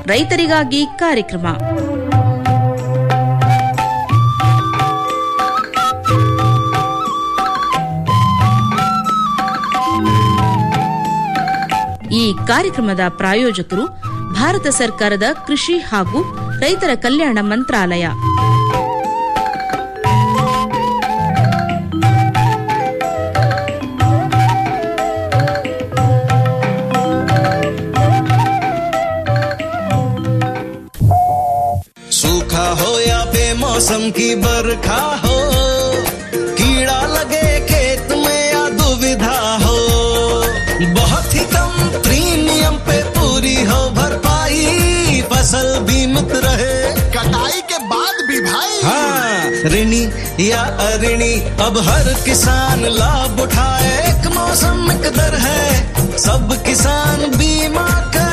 ರೈತರಿಗಾಗಿ ಕಾರ್ಯಕ್ರಮ ಈ ಕಾರ್ಯಕ್ರಮದ ಪ್ರಾಯೋಜಕರು ಭಾರತ ಸರ್ಕಾರದ ಕೃಷಿ ಹಾಗೂ ರೈತರ ಕಲ್ಯಾಣ ಮಂತ್ರಾಲಯ सूखा हो या बेमौसम की बरखा हो कीड़ा लगे खेत में या दुविधा हो बहुत ही कम प्रीमियम पे पूरी हो भरपाई फसल बीमित रहे कटाई के बाद भी भाई हाँ ऋणी या अऋणी अब हर किसान लाभ उठाए एक मौसम एक दर है सब किसान बीमा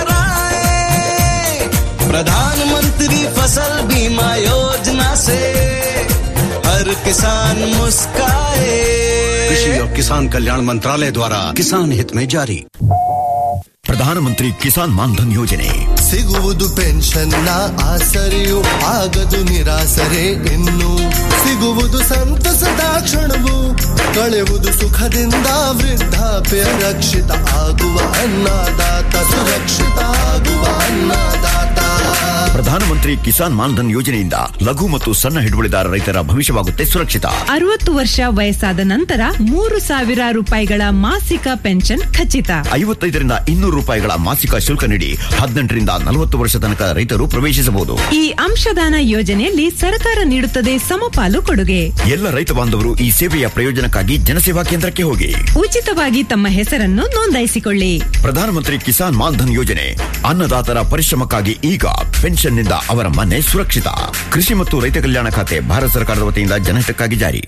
कराए प्रधानमंत्री फसल बीमा योजना से हर किसान मुस्काए कृषि और किसान कल्याण मंत्रालय द्वारा किसान हित में जारी ಪ್ರಧಾನಮಂತ್ರಿ ಕಿಸಾನ್ ಮಾನ್ಧನ್ ಯೋಜನೆ ಸಿಗುವುದು ಪೆನ್ಷನ್ನ ಆಸರೆಯು ಆಗದು ನಿರಾಸರೆ ಇನ್ನು ಸಿಗುವುದು ಸಂತಸದ ಕ್ಷಣವು ಕಳೆಯುವುದು ಸುಖದಿಂದ ವೃದ್ಧಾಪ್ಯ ರಕ್ಷಿತ ಆಗುವ ಅನ್ನದಾತ ಸುರಕ್ಷಿತ ಆಗುವ ಅನ್ನದಾತ ಪ್ರಧಾನಮಂತ್ರಿ ಕಿಸಾನ್ ಮಾನ್ಧನ್ ಯೋಜನೆಯಿಂದ ಲಘು ಮತ್ತು ಸಣ್ಣ ಹಿಡುವಳಿದಾರ ರೈತರ ಭವಿಷ್ಯವಾಗುತ್ತೆ ಸುರಕ್ಷಿತ ಅರವತ್ತು ವರ್ಷ ವಯಸ್ಸಾದ ನಂತರ ಮೂರು ಸಾವಿರ ರೂಪಾಯಿಗಳ ಮಾಸಿಕ ಪೆನ್ಷನ್ ಖಚಿತ ಐವತ್ತೈದರಿಂದ ಇನ್ನೂರು ರೂಪಾಯಿಗಳ ಮಾಸಿಕ ಶುಲ್ಕ ನೀಡಿ ಹದಿನೆಂಟರಿಂದ ನಲವತ್ತು ವರ್ಷ ತನಕ ರೈತರು ಪ್ರವೇಶಿಸಬಹುದು ಈ ಅಂಶದಾನ ಯೋಜನೆಯಲ್ಲಿ ಸರ್ಕಾರ ನೀಡುತ್ತದೆ ಸಮಪಾಲು ಕೊಡುಗೆ ಎಲ್ಲ ರೈತ ಬಾಂಧವರು ಈ ಸೇವೆಯ ಪ್ರಯೋಜನಕ್ಕಾಗಿ ಜನಸೇವಾ ಕೇಂದ್ರಕ್ಕೆ ಹೋಗಿ ಉಚಿತವಾಗಿ ತಮ್ಮ ಹೆಸರನ್ನು ನೋಂದಾಯಿಸಿಕೊಳ್ಳಿ ಪ್ರಧಾನಮಂತ್ರಿ ಕಿಸಾನ್ ಮಾನ್ಧನ್ ಯೋಜನೆ ಅನ್ನದಾತರ ಪರಿಶ್ರಮಕ್ಕಾಗಿ ಈಗ ಪೆನ್ಷನ್ನಿಂದ ಅವರ ಮನೆ ಸುರಕ್ಷಿತ ಕೃಷಿ ಮತ್ತು ರೈತ ಕಲ್ಯಾಣ ಖಾತೆ ಭಾರತ ಸರ್ಕಾರದ ವತಿಯಿಂದ ಜನಹಿತಕ್ಕಾಗಿ ಜಾರಿ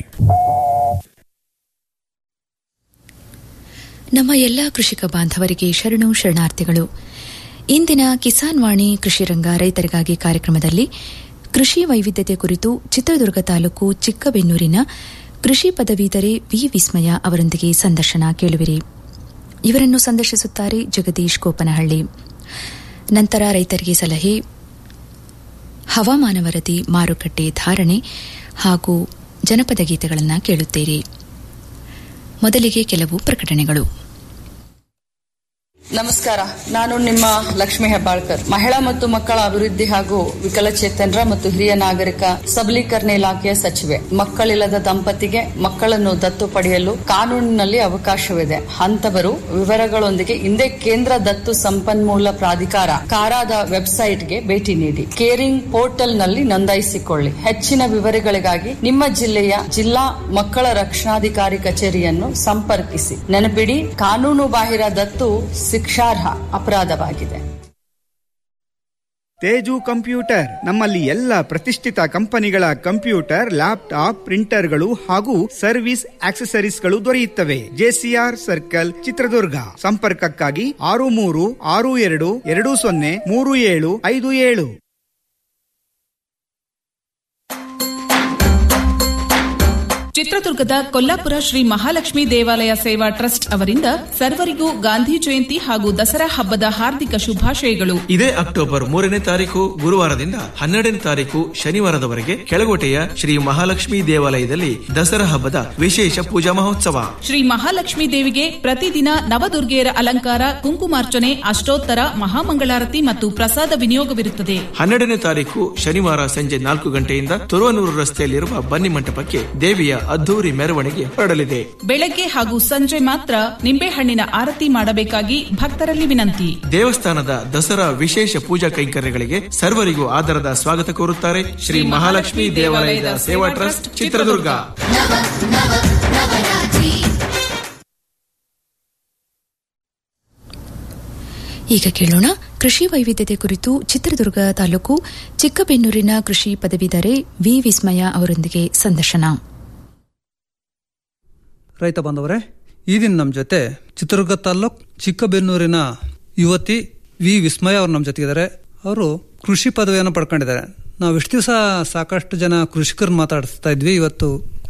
ನಮ್ಮ ಎಲ್ಲ ಕೃಷಿಕ ಬಾಂಧವರಿಗೆ ಶರಣು ಶರಣಾರ್ಥಿಗಳು ಇಂದಿನ ಕಿಸಾನ್ ವಾಣಿ ಕೃಷಿ ರಂಗ ರೈತರಿಗಾಗಿ ಕಾರ್ಯಕ್ರಮದಲ್ಲಿ ಕೃಷಿ ವೈವಿಧ್ಯತೆ ಕುರಿತು ಚಿತ್ರದುರ್ಗ ತಾಲೂಕು ಚಿಕ್ಕಬೆನ್ನೂರಿನ ಕೃಷಿ ಪದವೀಧರೆ ವಿ ವಿಸ್ಮಯ ಅವರೊಂದಿಗೆ ಸಂದರ್ಶನ ಕೇಳುವಿರಿ ಇವರನ್ನು ಸಂದರ್ಶಿಸುತ್ತಾರೆ ಜಗದೀಶ್ ಗೋಪನಹಳ್ಳಿ ನಂತರ ರೈತರಿಗೆ ಸಲಹೆ ಹವಾಮಾನ ವರದಿ ಮಾರುಕಟ್ಟೆ ಧಾರಣೆ ಹಾಗೂ ಜನಪದ ಗೀತೆಗಳನ್ನು ಕೇಳುತ್ತೀರಿ ಮೊದಲಿಗೆ ಕೆಲವು ಪ್ರಕಟಣೆಗಳು ನಮಸ್ಕಾರ ನಾನು ನಿಮ್ಮ ಲಕ್ಷ್ಮಿ ಹೆಬ್ಬಾಳ್ಕರ್ ಮಹಿಳಾ ಮತ್ತು ಮಕ್ಕಳ ಅಭಿವೃದ್ಧಿ ಹಾಗೂ ವಿಕಲಚೇತನರ ಮತ್ತು ಹಿರಿಯ ನಾಗರಿಕ ಸಬಲೀಕರಣ ಇಲಾಖೆಯ ಸಚಿವೆ ಮಕ್ಕಳಿಲ್ಲದ ದಂಪತಿಗೆ ಮಕ್ಕಳನ್ನು ದತ್ತು ಪಡೆಯಲು ಕಾನೂನಿನಲ್ಲಿ ಅವಕಾಶವಿದೆ ಅಂತವರು ವಿವರಗಳೊಂದಿಗೆ ಹಿಂದೆ ಕೇಂದ್ರ ದತ್ತು ಸಂಪನ್ಮೂಲ ಪ್ರಾಧಿಕಾರ ಕಾರಾದ ವೆಬ್ಸೈಟ್ಗೆ ಭೇಟಿ ನೀಡಿ ಕೇರಿಂಗ್ ಪೋರ್ಟಲ್ ನಲ್ಲಿ ನೋಂದಾಯಿಸಿಕೊಳ್ಳಿ ಹೆಚ್ಚಿನ ವಿವರಗಳಿಗಾಗಿ ನಿಮ್ಮ ಜಿಲ್ಲೆಯ ಜಿಲ್ಲಾ ಮಕ್ಕಳ ರಕ್ಷಣಾಧಿಕಾರಿ ಕಚೇರಿಯನ್ನು ಸಂಪರ್ಕಿಸಿ ನೆನಪಿಡಿ ಕಾನೂನು ಬಾಹಿರ ದತ್ತು ಶಿಕ್ಷಾರ್ಹ ಅಪರಾಧವಾಗಿದೆ ತೇಜು ಕಂಪ್ಯೂಟರ್ ನಮ್ಮಲ್ಲಿ ಎಲ್ಲ ಪ್ರತಿಷ್ಠಿತ ಕಂಪನಿಗಳ ಕಂಪ್ಯೂಟರ್ ಲ್ಯಾಪ್ಟಾಪ್ ಪ್ರಿಂಟರ್ಗಳು ಹಾಗೂ ಸರ್ವಿಸ್ ಆಕ್ಸೆಸರೀಸ್ಗಳು ದೊರೆಯುತ್ತವೆ ಜೆಸಿಆರ್ ಸರ್ಕಲ್ ಚಿತ್ರದುರ್ಗ ಸಂಪರ್ಕಕ್ಕಾಗಿ ಆರು ಮೂರು ಆರು ಎರಡು ಎರಡು ಸೊನ್ನೆ ಮೂರು ಏಳು ಐದು ಏಳು ಚಿತ್ರದುರ್ಗದ ಕೊಲ್ಲಾಪುರ ಶ್ರೀ ಮಹಾಲಕ್ಷ್ಮಿ ದೇವಾಲಯ ಸೇವಾ ಟ್ರಸ್ಟ್ ಅವರಿಂದ ಸರ್ವರಿಗೂ ಗಾಂಧಿ ಜಯಂತಿ ಹಾಗೂ ದಸರಾ ಹಬ್ಬದ ಹಾರ್ದಿಕ ಶುಭಾಶಯಗಳು ಇದೇ ಅಕ್ಟೋಬರ್ ಮೂರನೇ ತಾರೀಕು ಗುರುವಾರದಿಂದ ಹನ್ನೆರಡನೇ ತಾರೀಕು ಶನಿವಾರದವರೆಗೆ ಕೆಳಗೋಟೆಯ ಶ್ರೀ ಮಹಾಲಕ್ಷ್ಮಿ ದೇವಾಲಯದಲ್ಲಿ ದಸರಾ ಹಬ್ಬದ ವಿಶೇಷ ಪೂಜಾ ಮಹೋತ್ಸವ ಶ್ರೀ ಮಹಾಲಕ್ಷ್ಮಿ ದೇವಿಗೆ ಪ್ರತಿದಿನ ನವದುರ್ಗೆಯರ ಅಲಂಕಾರ ಕುಂಕುಮಾರ್ಚನೆ ಅಷ್ಟೋತ್ತರ ಮಹಾಮಂಗಳಾರತಿ ಮತ್ತು ಪ್ರಸಾದ ವಿನಿಯೋಗವಿರುತ್ತದೆ ಹನ್ನೆರಡನೇ ತಾರೀಕು ಶನಿವಾರ ಸಂಜೆ ನಾಲ್ಕು ಗಂಟೆಯಿಂದ ತುರುವನೂರು ರಸ್ತೆಯಲ್ಲಿರುವ ಬನ್ನಿ ಮಂಟಪಕ್ಕೆ ದೇವಿಯ ಅದ್ದೂರಿ ಮೆರವಣಿಗೆ ಹೊರಡಲಿದೆ ಬೆಳಗ್ಗೆ ಹಾಗೂ ಸಂಜೆ ಮಾತ್ರ ನಿಂಬೆಹಣ್ಣಿನ ಆರತಿ ಮಾಡಬೇಕಾಗಿ ಭಕ್ತರಲ್ಲಿ ವಿನಂತಿ ದೇವಸ್ಥಾನದ ದಸರಾ ವಿಶೇಷ ಪೂಜಾ ಕೈಂಕರ್ಯಗಳಿಗೆ ಸರ್ವರಿಗೂ ಆದರದ ಸ್ವಾಗತ ಕೋರುತ್ತಾರೆ ಶ್ರೀ ಮಹಾಲಕ್ಷ್ಮಿ ದೇವಾಲಯದ ಸೇವಾ ಟ್ರಸ್ಟ್ ಚಿತ್ರದುರ್ಗ ಈಗ ಕೇಳೋಣ ಕೃಷಿ ವೈವಿಧ್ಯತೆ ಕುರಿತು ಚಿತ್ರದುರ್ಗ ತಾಲೂಕು ಚಿಕ್ಕಬೆನ್ನೂರಿನ ಕೃಷಿ ಪದವೀಧರೆ ವಿ ವಿಸ್ಮಯ ಅವರೊಂದಿಗೆ ಸಂದರ್ಶನ ರೈತ ಬಾಂಧವರೇ ಈ ದಿನ ನಮ್ಮ ಜೊತೆ ಚಿತ್ರದುರ್ಗ ತಾಲ್ಲೂಕ್ ಚಿಕ್ಕಬೆನ್ನೂರಿನ ಯುವತಿ ವಿ ವಿಸ್ಮಯ ಅವರು ನಮ್ಮ ಜೊತೆಗಿದ್ದಾರೆ ಅವರು ಕೃಷಿ ಪದವಿಯನ್ನು ಪಡ್ಕೊಂಡಿದ್ದಾರೆ ನಾವು ಇಷ್ಟು ದಿವಸ ಸಾಕಷ್ಟು ಜನ ಕೃಷಿಕರು ಮಾತಾಡಿಸ್ತಾ ಇದ್ವಿ ಇವತ್ತು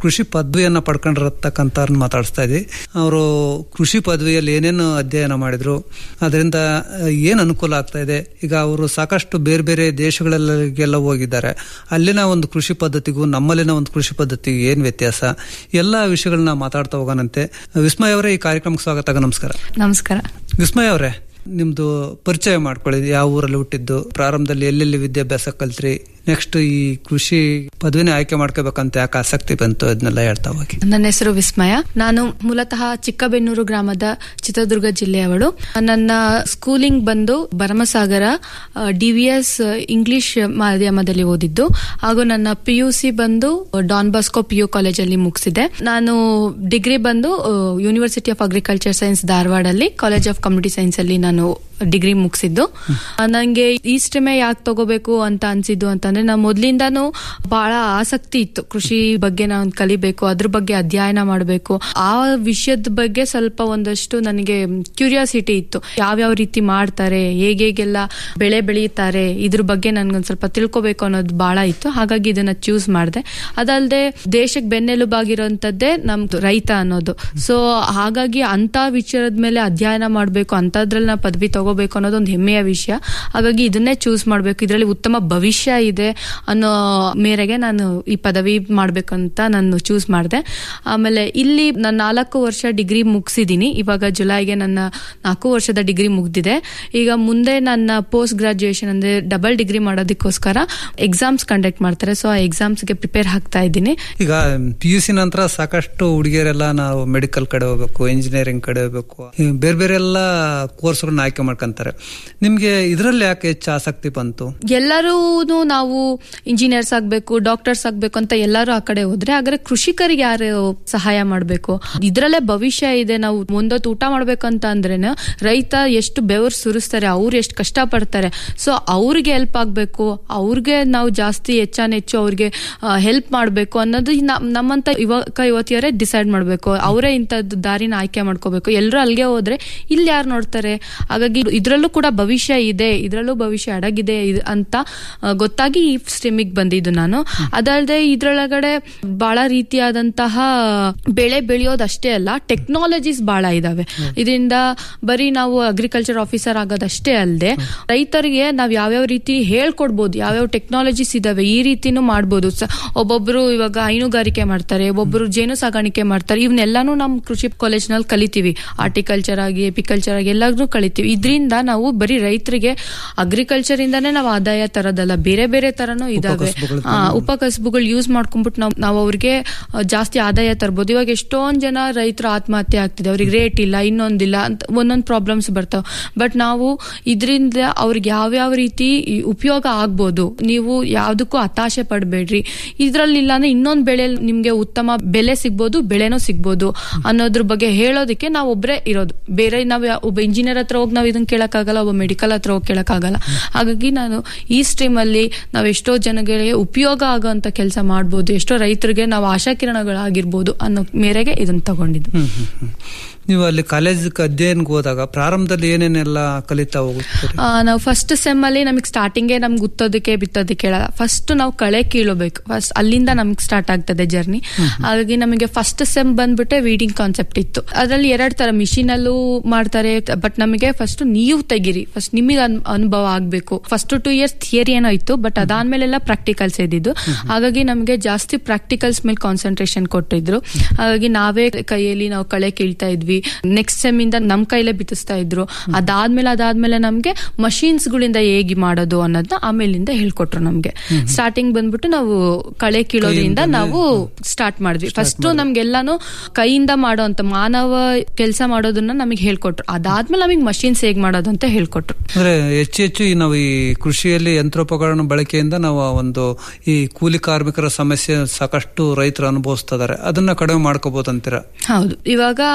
ಕೃಷಿ ಪದವಿಯನ್ನ ಪಡ್ಕೊಂಡಿರತಕ್ಕಂಥ ಮಾತಾಡಿಸ್ತಾ ಇದ್ವಿ ಅವರು ಕೃಷಿ ಪದವಿಯಲ್ಲಿ ಏನೇನು ಅಧ್ಯಯನ ಮಾಡಿದ್ರು ಅದರಿಂದ ಏನು ಅನುಕೂಲ ಆಗ್ತಾ ಇದೆ ಈಗ ಅವರು ಸಾಕಷ್ಟು ಬೇರೆ ಬೇರೆ ದೇಶಗಳಲ್ಲೆಲ್ಲ ಹೋಗಿದ್ದಾರೆ ಅಲ್ಲಿನ ಒಂದು ಕೃಷಿ ಪದ್ಧತಿಗೂ ನಮ್ಮಲ್ಲಿನ ಒಂದು ಕೃಷಿ ಪದ್ಧತಿಗೂ ಏನ್ ವ್ಯತ್ಯಾಸ ಎಲ್ಲ ವಿಷಯಗಳನ್ನ ಮಾತಾಡ್ತಾ ಹೋಗೋಣಂತೆ ವಿಸ್ಮಯ ಅವರೇ ಈ ಕಾರ್ಯಕ್ರಮಕ್ಕೆ ಸ್ವಾಗತ ನಮಸ್ಕಾರ ನಮಸ್ಕಾರ ವಿಸ್ಮಯ ಅವರೇ ನಿಮ್ದು ಪರಿಚಯ ಮಾಡ್ಕೊಳ್ಳಿ ಯಾವ ಊರಲ್ಲಿ ಹುಟ್ಟಿದ್ದು ಪ್ರಾರಂಭದಲ್ಲಿ ಎಲ್ಲೆಲ್ಲಿ ವಿದ್ಯಾಭ್ಯಾಸ ಕಲ್ತ್ರಿ ನೆಕ್ಸ್ಟ್ ಈ ಕೃಷಿ ಪದವಿನೇ ಆಯ್ಕೆ ಮಾಡ್ಕೋಬೇಕಂತ ಯಾಕೆ ಆಸಕ್ತಿ ಬಂತು ಅದನ್ನೆಲ್ಲ ಹೇಳ್ತಾ ಹೋಗಿ ನನ್ನ ಹೆಸರು ವಿಸ್ಮಯ ನಾನು ಮೂಲತಃ ಚಿಕ್ಕಬೆನ್ನೂರು ಗ್ರಾಮದ ಚಿತ್ರದುರ್ಗ ಜಿಲ್ಲೆಯವಳು ನನ್ನ ಸ್ಕೂಲಿಂಗ್ ಬಂದು ಭರಮಸಾಗರ ಡಿವಿಎಸ್ ಇಂಗ್ಲಿಷ್ ಮಾಧ್ಯಮದಲ್ಲಿ ಓದಿದ್ದು ಹಾಗೂ ನನ್ನ ಪಿ ಯು ಸಿ ಬಂದು ಡಾನ್ ಬಾಸ್ಕೋ ಪಿ ಯು ಕಾಲೇಜಲ್ಲಿ ಮುಗಿಸಿದೆ ನಾನು ಡಿಗ್ರಿ ಬಂದು ಯೂನಿವರ್ಸಿಟಿ ಆಫ್ ಅಗ್ರಿಕಲ್ಚರ್ ಸೈನ್ಸ್ ಧಾರವಾಡಲ್ಲಿ ಕಾಲೇಜ್ ಆಫ್ ಕಮ್ಯುನಿಟಿ ಸೈನ್ಸ್ ಅಲ್ಲಿ ನಾನು ಡಿಗ್ರಿ ಮುಗಿಸಿದ್ದು ನನಗೆ ಈ ಸ್ಟ್ರೀಮೇ ಯಾಕೆ ತಗೋಬೇಕು ಅಂತ ಅನ್ಸಿದ್ದು ಅಂತಂದ್ರೆ ನಾ ಮೊದ್ಲಿಂದಾನು ಬಹಳ ಆಸಕ್ತಿ ಇತ್ತು ಕೃಷಿ ಬಗ್ಗೆ ನಾನು ಕಲಿಬೇಕು ಅದ್ರ ಬಗ್ಗೆ ಅಧ್ಯಯನ ಮಾಡಬೇಕು ಆ ವಿಷಯದ ಬಗ್ಗೆ ಸ್ವಲ್ಪ ಒಂದಷ್ಟು ನನಗೆ ಕ್ಯೂರಿಯಾಸಿಟಿ ಇತ್ತು ಯಾವ್ಯಾವ ರೀತಿ ಮಾಡ್ತಾರೆ ಹೇಗೆಲ್ಲ ಬೆಳೆ ಬೆಳೀತಾರೆ ಇದ್ರ ಬಗ್ಗೆ ನನ್ಗೊಂದ್ ಸ್ವಲ್ಪ ತಿಳ್ಕೊಬೇಕು ಅನ್ನೋದು ಬಹಳ ಇತ್ತು ಹಾಗಾಗಿ ಇದನ್ನ ಚೂಸ್ ಮಾಡಿದೆ ಅದಲ್ಲದೆ ದೇಶಕ್ಕೆ ಬೆನ್ನೆಲುಬಾಗಿರೋಂಥದ್ದೇ ನಮ್ದು ರೈತ ಅನ್ನೋದು ಸೊ ಹಾಗಾಗಿ ಅಂತ ವಿಚಾರದ ಮೇಲೆ ಅಧ್ಯಯನ ಮಾಡಬೇಕು ಅಂತದ್ರಲ್ಲಿ ನಾ ಪದವಿ ತಗೋಬೇಕು ಅನ್ನೋದು ಒಂದು ಹೆಮ್ಮೆಯ ವಿಷಯ ಹಾಗಾಗಿ ಇದನ್ನೇ ಚೂಸ್ ಮಾಡಬೇಕು ಇದರಲ್ಲಿ ಉತ್ತಮ ಭವಿಷ್ಯ ಇದೆ ಅನ್ನೋ ಮೇರೆಗೆ ನಾನು ಈ ಪದವಿ ಮಾಡ್ಬೇಕಂತ ನಾನು ಚೂಸ್ ಮಾಡಿದೆ ಆಮೇಲೆ ಇಲ್ಲಿ ನಾನು ನಾಲ್ಕು ವರ್ಷ ಡಿಗ್ರಿ ಮುಗಿಸಿದ್ದೀನಿ ಇವಾಗ ಜುಲೈಗೆ ನನ್ನ ನಾಲ್ಕು ವರ್ಷದ ಡಿಗ್ರಿ ಮುಗ್ದಿದೆ ಈಗ ಮುಂದೆ ನನ್ನ ಪೋಸ್ಟ್ ಗ್ರಾಜುಯೇಷನ್ ಅಂದ್ರೆ ಡಬಲ್ ಡಿಗ್ರಿ ಮಾಡೋದಕ್ಕೋಸ್ಕರ ಎಕ್ಸಾಮ್ಸ್ ಕಂಡಕ್ಟ್ ಮಾಡ್ತಾರೆ ಸೊ ಆ ಎಕ್ಸಾಮ್ಸ್ಗೆ ಪ್ರಿಪೇರ್ ಆಗ್ತಾ ಇದ್ದೀನಿ ಈಗ ಪಿ ಯು ಸಿ ನಂತರ ಸಾಕಷ್ಟು ಹುಡುಗಿಯರೆಲ್ಲ ನಾವು ಮೆಡಿಕಲ್ ಕಡೆ ಹೋಗ್ಬೇಕು ಇಂಜಿನಿಯರಿಂಗ್ ಕಡೆ ಹೋಗ್ಬೇಕು ಈ ಬೇರೆ ಬೇರೆ ಎಲ್ಲ ಕೋರ್ಸ್ಗಳನ್ನ ಆಯ್ಕೆ ಮಾಡ್ಕೊಂತಾರೆ ನಿಮ್ಗೆ ಇದರಲ್ಲಿ ಯಾಕೆ ಹೆಚ್ಚು ಆಸಕ್ತಿ ಬಂತು ಎಲ್ಲರೂ ನಾವು ಇಂಜಿನಿಯರ್ಸ್ ಆಗ್ಬೇಕು ಡಾಕ್ಟರ್ಸ್ ಆಗ್ಬೇಕು ಅಂತ ಎಲ್ಲರೂ ಆ ಕಡೆ ಹೋದ್ರೆ ಹಾಗಾದ್ರೆ ಕೃಷಿಕರಿಗೆ ಯಾರು ಸಹಾಯ ಮಾಡಬೇಕು ಇದ್ರಲ್ಲೇ ಭವಿಷ್ಯ ಇದೆ ನಾವು ಮುಂದೊತ್ತು ಊಟ ಮಾಡ್ಬೇಕಂತ ಅಂದ್ರೇನೆ ರೈತ ಎಷ್ಟು ಬೆವರು ಸುರಿಸ್ತಾರೆ ಅವ್ರು ಎಷ್ಟು ಕಷ್ಟ ಪಡ್ತಾರೆ ಸೊ ಅವ್ರಿಗೆ ಹೆಲ್ಪ್ ಆಗ್ಬೇಕು ಅವ್ರಿಗೆ ನಾವು ಜಾಸ್ತಿ ಹೆಚ್ಚಾನ ಹೆಚ್ಚು ಅವ್ರಿಗೆ ಹೆಲ್ಪ್ ಮಾಡಬೇಕು ಅನ್ನೋದು ನ- ನಮ್ಮಂತ ಯುವಕ ಯುವತಿಯರೇ ಡಿಸೈಡ್ ಮಾಡಬೇಕು ಅವರೇ ಇಂಥದ್ದು ದಾರಿನ ಆಯ್ಕೆ ಮಾಡ್ಕೋಬೇಕು ಎಲ್ಲರೂ ಅಲ್ಲಿಗೆ ಹೋದ್ರೆ ಇಲ್ಲಿ ಯಾರು ನೋಡ್ತಾರೆ ಹಾಗಾಗಿ ಇದ್ರಲ್ಲೂ ಕೂಡ ಭವಿಷ್ಯ ಇದೆ ಇದ್ರಲ್ಲೂ ಭವಿಷ್ಯ ಅಡಗಿದೆ ಇದ್- ಅಂತ ಆ, ಗೊತ್ತಾಗಿ ಈ ಸ್ಟ್ರೀಮಿಗೆ ಬಂದಿದ್ದು ನಾನು ಅದಲ್ಲದೆ ಇದ್ರೊಳಗಡೆ ಬಹಳ ರೀತಿಯಾದಂತಹ ಬೆಳೆ ಬೆಳೆಯೋದಷ್ಟೇ ಅಲ್ಲ ಟೆಕ್ನಾಲಜೀಸ್ ಬಹಳ ಇದಾವೆ ಇದರಿಂದ ಬರೀ ನಾವು ಅಗ್ರಿಕಲ್ಚರ್ ಆಫೀಸರ್ ಆಗೋದಷ್ಟೇ ಅಲ್ಲದೆ ರೈತರಿಗೆ ನಾವ್ ಯಾವ್ಯಾವ ರೀತಿ ಹೇಳ್ಕೊಡ್ಬೋದು ಯಾವ್ಯಾವ ಟೆಕ್ನಾಲಜೀಸ್ ಇದಾವೆ ಈ ರೀತಿನೂ ಮಾಡ್ಬೋದು ಸ- ಒಬ್ಬೊಬ್ರು ಇವಾಗ ಹೈನುಗಾರಿಕೆ ಮಾಡ್ತಾರೆ ಒಬ್ಬೊಬ್ರು ಜೇನು ಸಾಗಾಣಿಕೆ ಮಾಡ್ತಾರೆ ಇವನ್ನೆಲ್ಲಾನು ನಮ್ ಕೃಷಿ ಕಾಲೇಜ್ ನಲ್ಲಿ ಕಲಿತೀವಿ ಆರ್ಟಿಕಲ್ಚರ್ ಆಗಿ ಎಪಿಕಲ್ಚರ್ ಆಗಿ ಎಲ್ಲಾದ್ರೂ ಕಲಿತೀವಿ ಇದರಿಂದ ನಾವು ಬರೀ ರೈತರಿಗೆ ಅಗ್ರಿಕಲ್ಚರ್ ಇಂದಾನೇ ನಾವು ಆದಾಯ ತರೋದಲ್ಲ ಬೇರೆ ಬೇರೆ ತರನು ಇದಾವೆ ಆ, ಉಪಕಸಬುಗಳು ಯೂಸ್ ಮಾಡ್ಕೊಂಡ್ಬಿಟ್ಟು ನಾವು ನಾವು ಅವ್ರಿಗೆ ಆ, ಜಾಸ್ತಿ ಆದಾಯ ತರ್ಬೋದು ಇವಾಗ ಎಷ್ಟೊಂದ್ ಜನ ರೈತರು ಆತ್ಮಹತ್ಯೆ ಆಗ್ತಿದೆ ಅವ್ರಿಗೆ ರೇಟ್ ಇಲ್ಲ ಇನ್ನೊಂದಿಲ್ಲ ಅಂತ ಒಂದೊಂದು ಪ್ರಾಬ್ಲಮ್ಸ್ ಬರ್ತಾವ ಬಟ್ ನಾವು ಇದರಿಂದ ಅವ್ರಿಗೆ ಯಾವ್ಯಾವ ರೀತಿ ಈ ಉಪಯೋಗ ಆಗ್ಬೋದು ನೀವು ಯಾವ್ದಕ್ಕೂ ಹತಾಶೆ ಪಡಬೇಡ್ರಿ ಇದ್ರಲ್ಲಿ ಇಲ್ಲ ಅಂದ್ರೆ ಇನ್ನೊಂದ್ ಬೆಳೆ ನಿಮ್ಗೆ ಉತ್ತಮ ಬೆಲೆ ಸಿಗ್ಬೋದು ಬೆಳೆನೂ ಸಿಗ್ಬೋದು ಅನ್ನೋದ್ರ ಬಗ್ಗೆ ಹೇಳೋದಕ್ಕೆ ನಾವು ಒಬ್ರೇ ಇರೋದು ಬೇರೆ ನಾವು ಯಾ- ಒಬ್ಬ ಇಂಜಿನಿಯರ್ ಹತ್ರ ಹೋಗಿ ನಾವು ಇದನ್ನ ಕೇಳಕ್ಕಾಗಲ್ಲ ಒಬ್ಬ ಮೆಡಿಕಲ್ ಹತ್ರ ಹೋಗಿ ಕೇಳಕ್ಕಾಗಲ್ಲ ಹಾಗಾಗಿ ನಾನು ಈ ಸ್ಟ್ರೀಮ್ ಅಲ್ಲಿ ನಾವು ಎಷ್ಟೋ ಜನಗಳಿಗೆ ಉಪಯೋಗ ಆಗೋಂತ ಕೆಲಸ ಮಾಡ್ಬೋದು ಎಷ್ಟೋ ರೈತರಿಗೆ ನಾವು ಆಶಾಕಿರಣಗಳಾಗಿರ್ಬೋದು ಅನ್ನೋ ಮೇರೆಗೆ ಇದನ್ನ ತಗೊಂಡಿದ್ದು ಹ್ಮ್ ಹ್ಮ್ ಹ್ಮ್. ನೀವು ಅಲ್ಲಿ ಕಾಲೇಜ್ ಅಧ್ಯಯನಕ್ಕೆ ಹೋದಾಗ ಪ್ರಾರಂಭದಲ್ಲಿ ಏನೇನೆಲ್ಲ ಕಲಿತಾ ಹೋಗುತ್ತೀರಿ ಆ, ನಾವು ಫಸ್ಟ್ ಸೆಮ್ ಅಲ್ಲಿ ನಮಗೆ ಸ್ಟಾರ್ಟಿಂಗೇ ನಮ್ಗೆ ಗುತ್ತೋದಕ್ಕೆ ಬಿತ್ತೋದಕ್ಕೆ ಹೇಳಲ್ಲ ಫಸ್ಟ್ ನಾವು ಕಳೆ ಕೀಳಬೇಕು ಫಸ್ಟ್ ಅಲ್ಲಿಂದ ನಮ್ಗೆ ಸ್ಟಾರ್ಟ್ ಆಗ್ತದೆ ಜರ್ನಿ ಹಾಗಾಗಿ ನಮಗೆ ಫಸ್ಟ್ ಸೆಮ್ ಬಂದ್ಬಿಟ್ಟೆ ವೀಡಿಂಗ್ ಕಾನ್ಸೆಪ್ಟ್ ಇತ್ತು ಅದರಲ್ಲಿ ಎರಡ್ ತರ ಮಿಷಿನ್ ಅಲ್ಲೂ ಮಾಡ್ತಾರೆ ಬಟ್ ನಮಗೆ ಫಸ್ಟ್ ನೀವು ತೆಗಿರಿ ಫಸ್ಟ್ ನಿಮಗೆ ಅನುಭವ ಆಗ್ಬೇಕು ಫಸ್ಟ್ ಟೂ ಇಯರ್ಸ್ ಥಿಯರಿ ಏನೋ ಇತ್ತು ಬಟ್ ಅದಾದ್ಮೇಲೆಲ್ಲ ಪ್ರಾಕ್ಟಿಕಲ್ಸ್ ಇದ್ದಿದ್ದು ಹಾಗಾಗಿ ನಮಗೆ ಜಾಸ್ತಿ ಪ್ರಾಕ್ಟಿಕಲ್ಸ್ ಮೇಲೆ ಕಾನ್ಸಂಟ್ರೇಷನ್ ಕೊಟ್ಟಿದ್ರು ಹಾಗಾಗಿ ನಾವೇ ಕೈಯಲ್ಲಿ ನಾವು ಕಳೆ ಕೀಳ್ತಾ ಇದ್ವಿ ನೆಕ್ಸ್ಟ್ ಸೆಮ್ ಇಂದ ನಮ್ ಕೈಲೇ ಬಿತ್ತಿಸ್ತಾ ಇದ್ರು ಅದಾದ್ಮೇಲೆ ಅದಾದ್ಮೇಲೆ ನಮ್ಗೆ ಮಷೀನ್ಸ್ ಗಳಿಂದ ಹೇಗೆ ಮಾಡೋದು ಅನ್ನೋದನ್ನ ಆಮೇಲಿಂದ ಹೇಳ್ಕೊಟ್ರು ನಮ್ಗೆ ಸ್ಟಾರ್ಟಿಂಗ್ ಬಂದ್ಬಿಟ್ಟು ನಾವು ಕಳೆ ಕೀಳೋದ್ರಿಂದ ನಾವು ಸ್ಟಾರ್ಟ್ ಮಾಡಿದ್ವಿ ಫಸ್ಟ್ ನಮ್ಗೆಲ್ಲಾನು ಕೈಯಿಂದ ಮಾಡೋ ಅಂತ ಮಾನವ ಕೆಲಸ ಮಾಡೋದನ್ನ ನಮಗೆ ಹೇಳ್ಕೊಟ್ರು ಅದಾದ್ಮೇಲೆ ನಮಗೆ ಮಷೀನ್ಸ್ ಹೇಗ್ ಮಾಡೋದು ಅಂತ ಹೇಳ್ಕೊಟ್ರು ಅಂದ್ರೆ ಹೆಚ್ಚು ಹೆಚ್ಚು ಈ ನಾವು ಈ ಕೃಷಿಯಲ್ಲಿ ಯಂತ್ರೋಪಕರಣ ಬಳಕೆಯಿಂದ ನಾವು ಆ ಒಂದು ಈ ಕೂಲಿ ಕಾರ್ಮಿಕರ ಸಮಸ್ಯೆ ಸಾಕಷ್ಟು ರೈತರು ಅನುಭವಿಸ್ತಾ ಇದಾರೆ ಅದನ್ನ ಕಡಿಮೆ ಮಾಡ್ಕೋಬಹುದು ಅಂತೀರಾ ಹೌದು ಇವಾಗ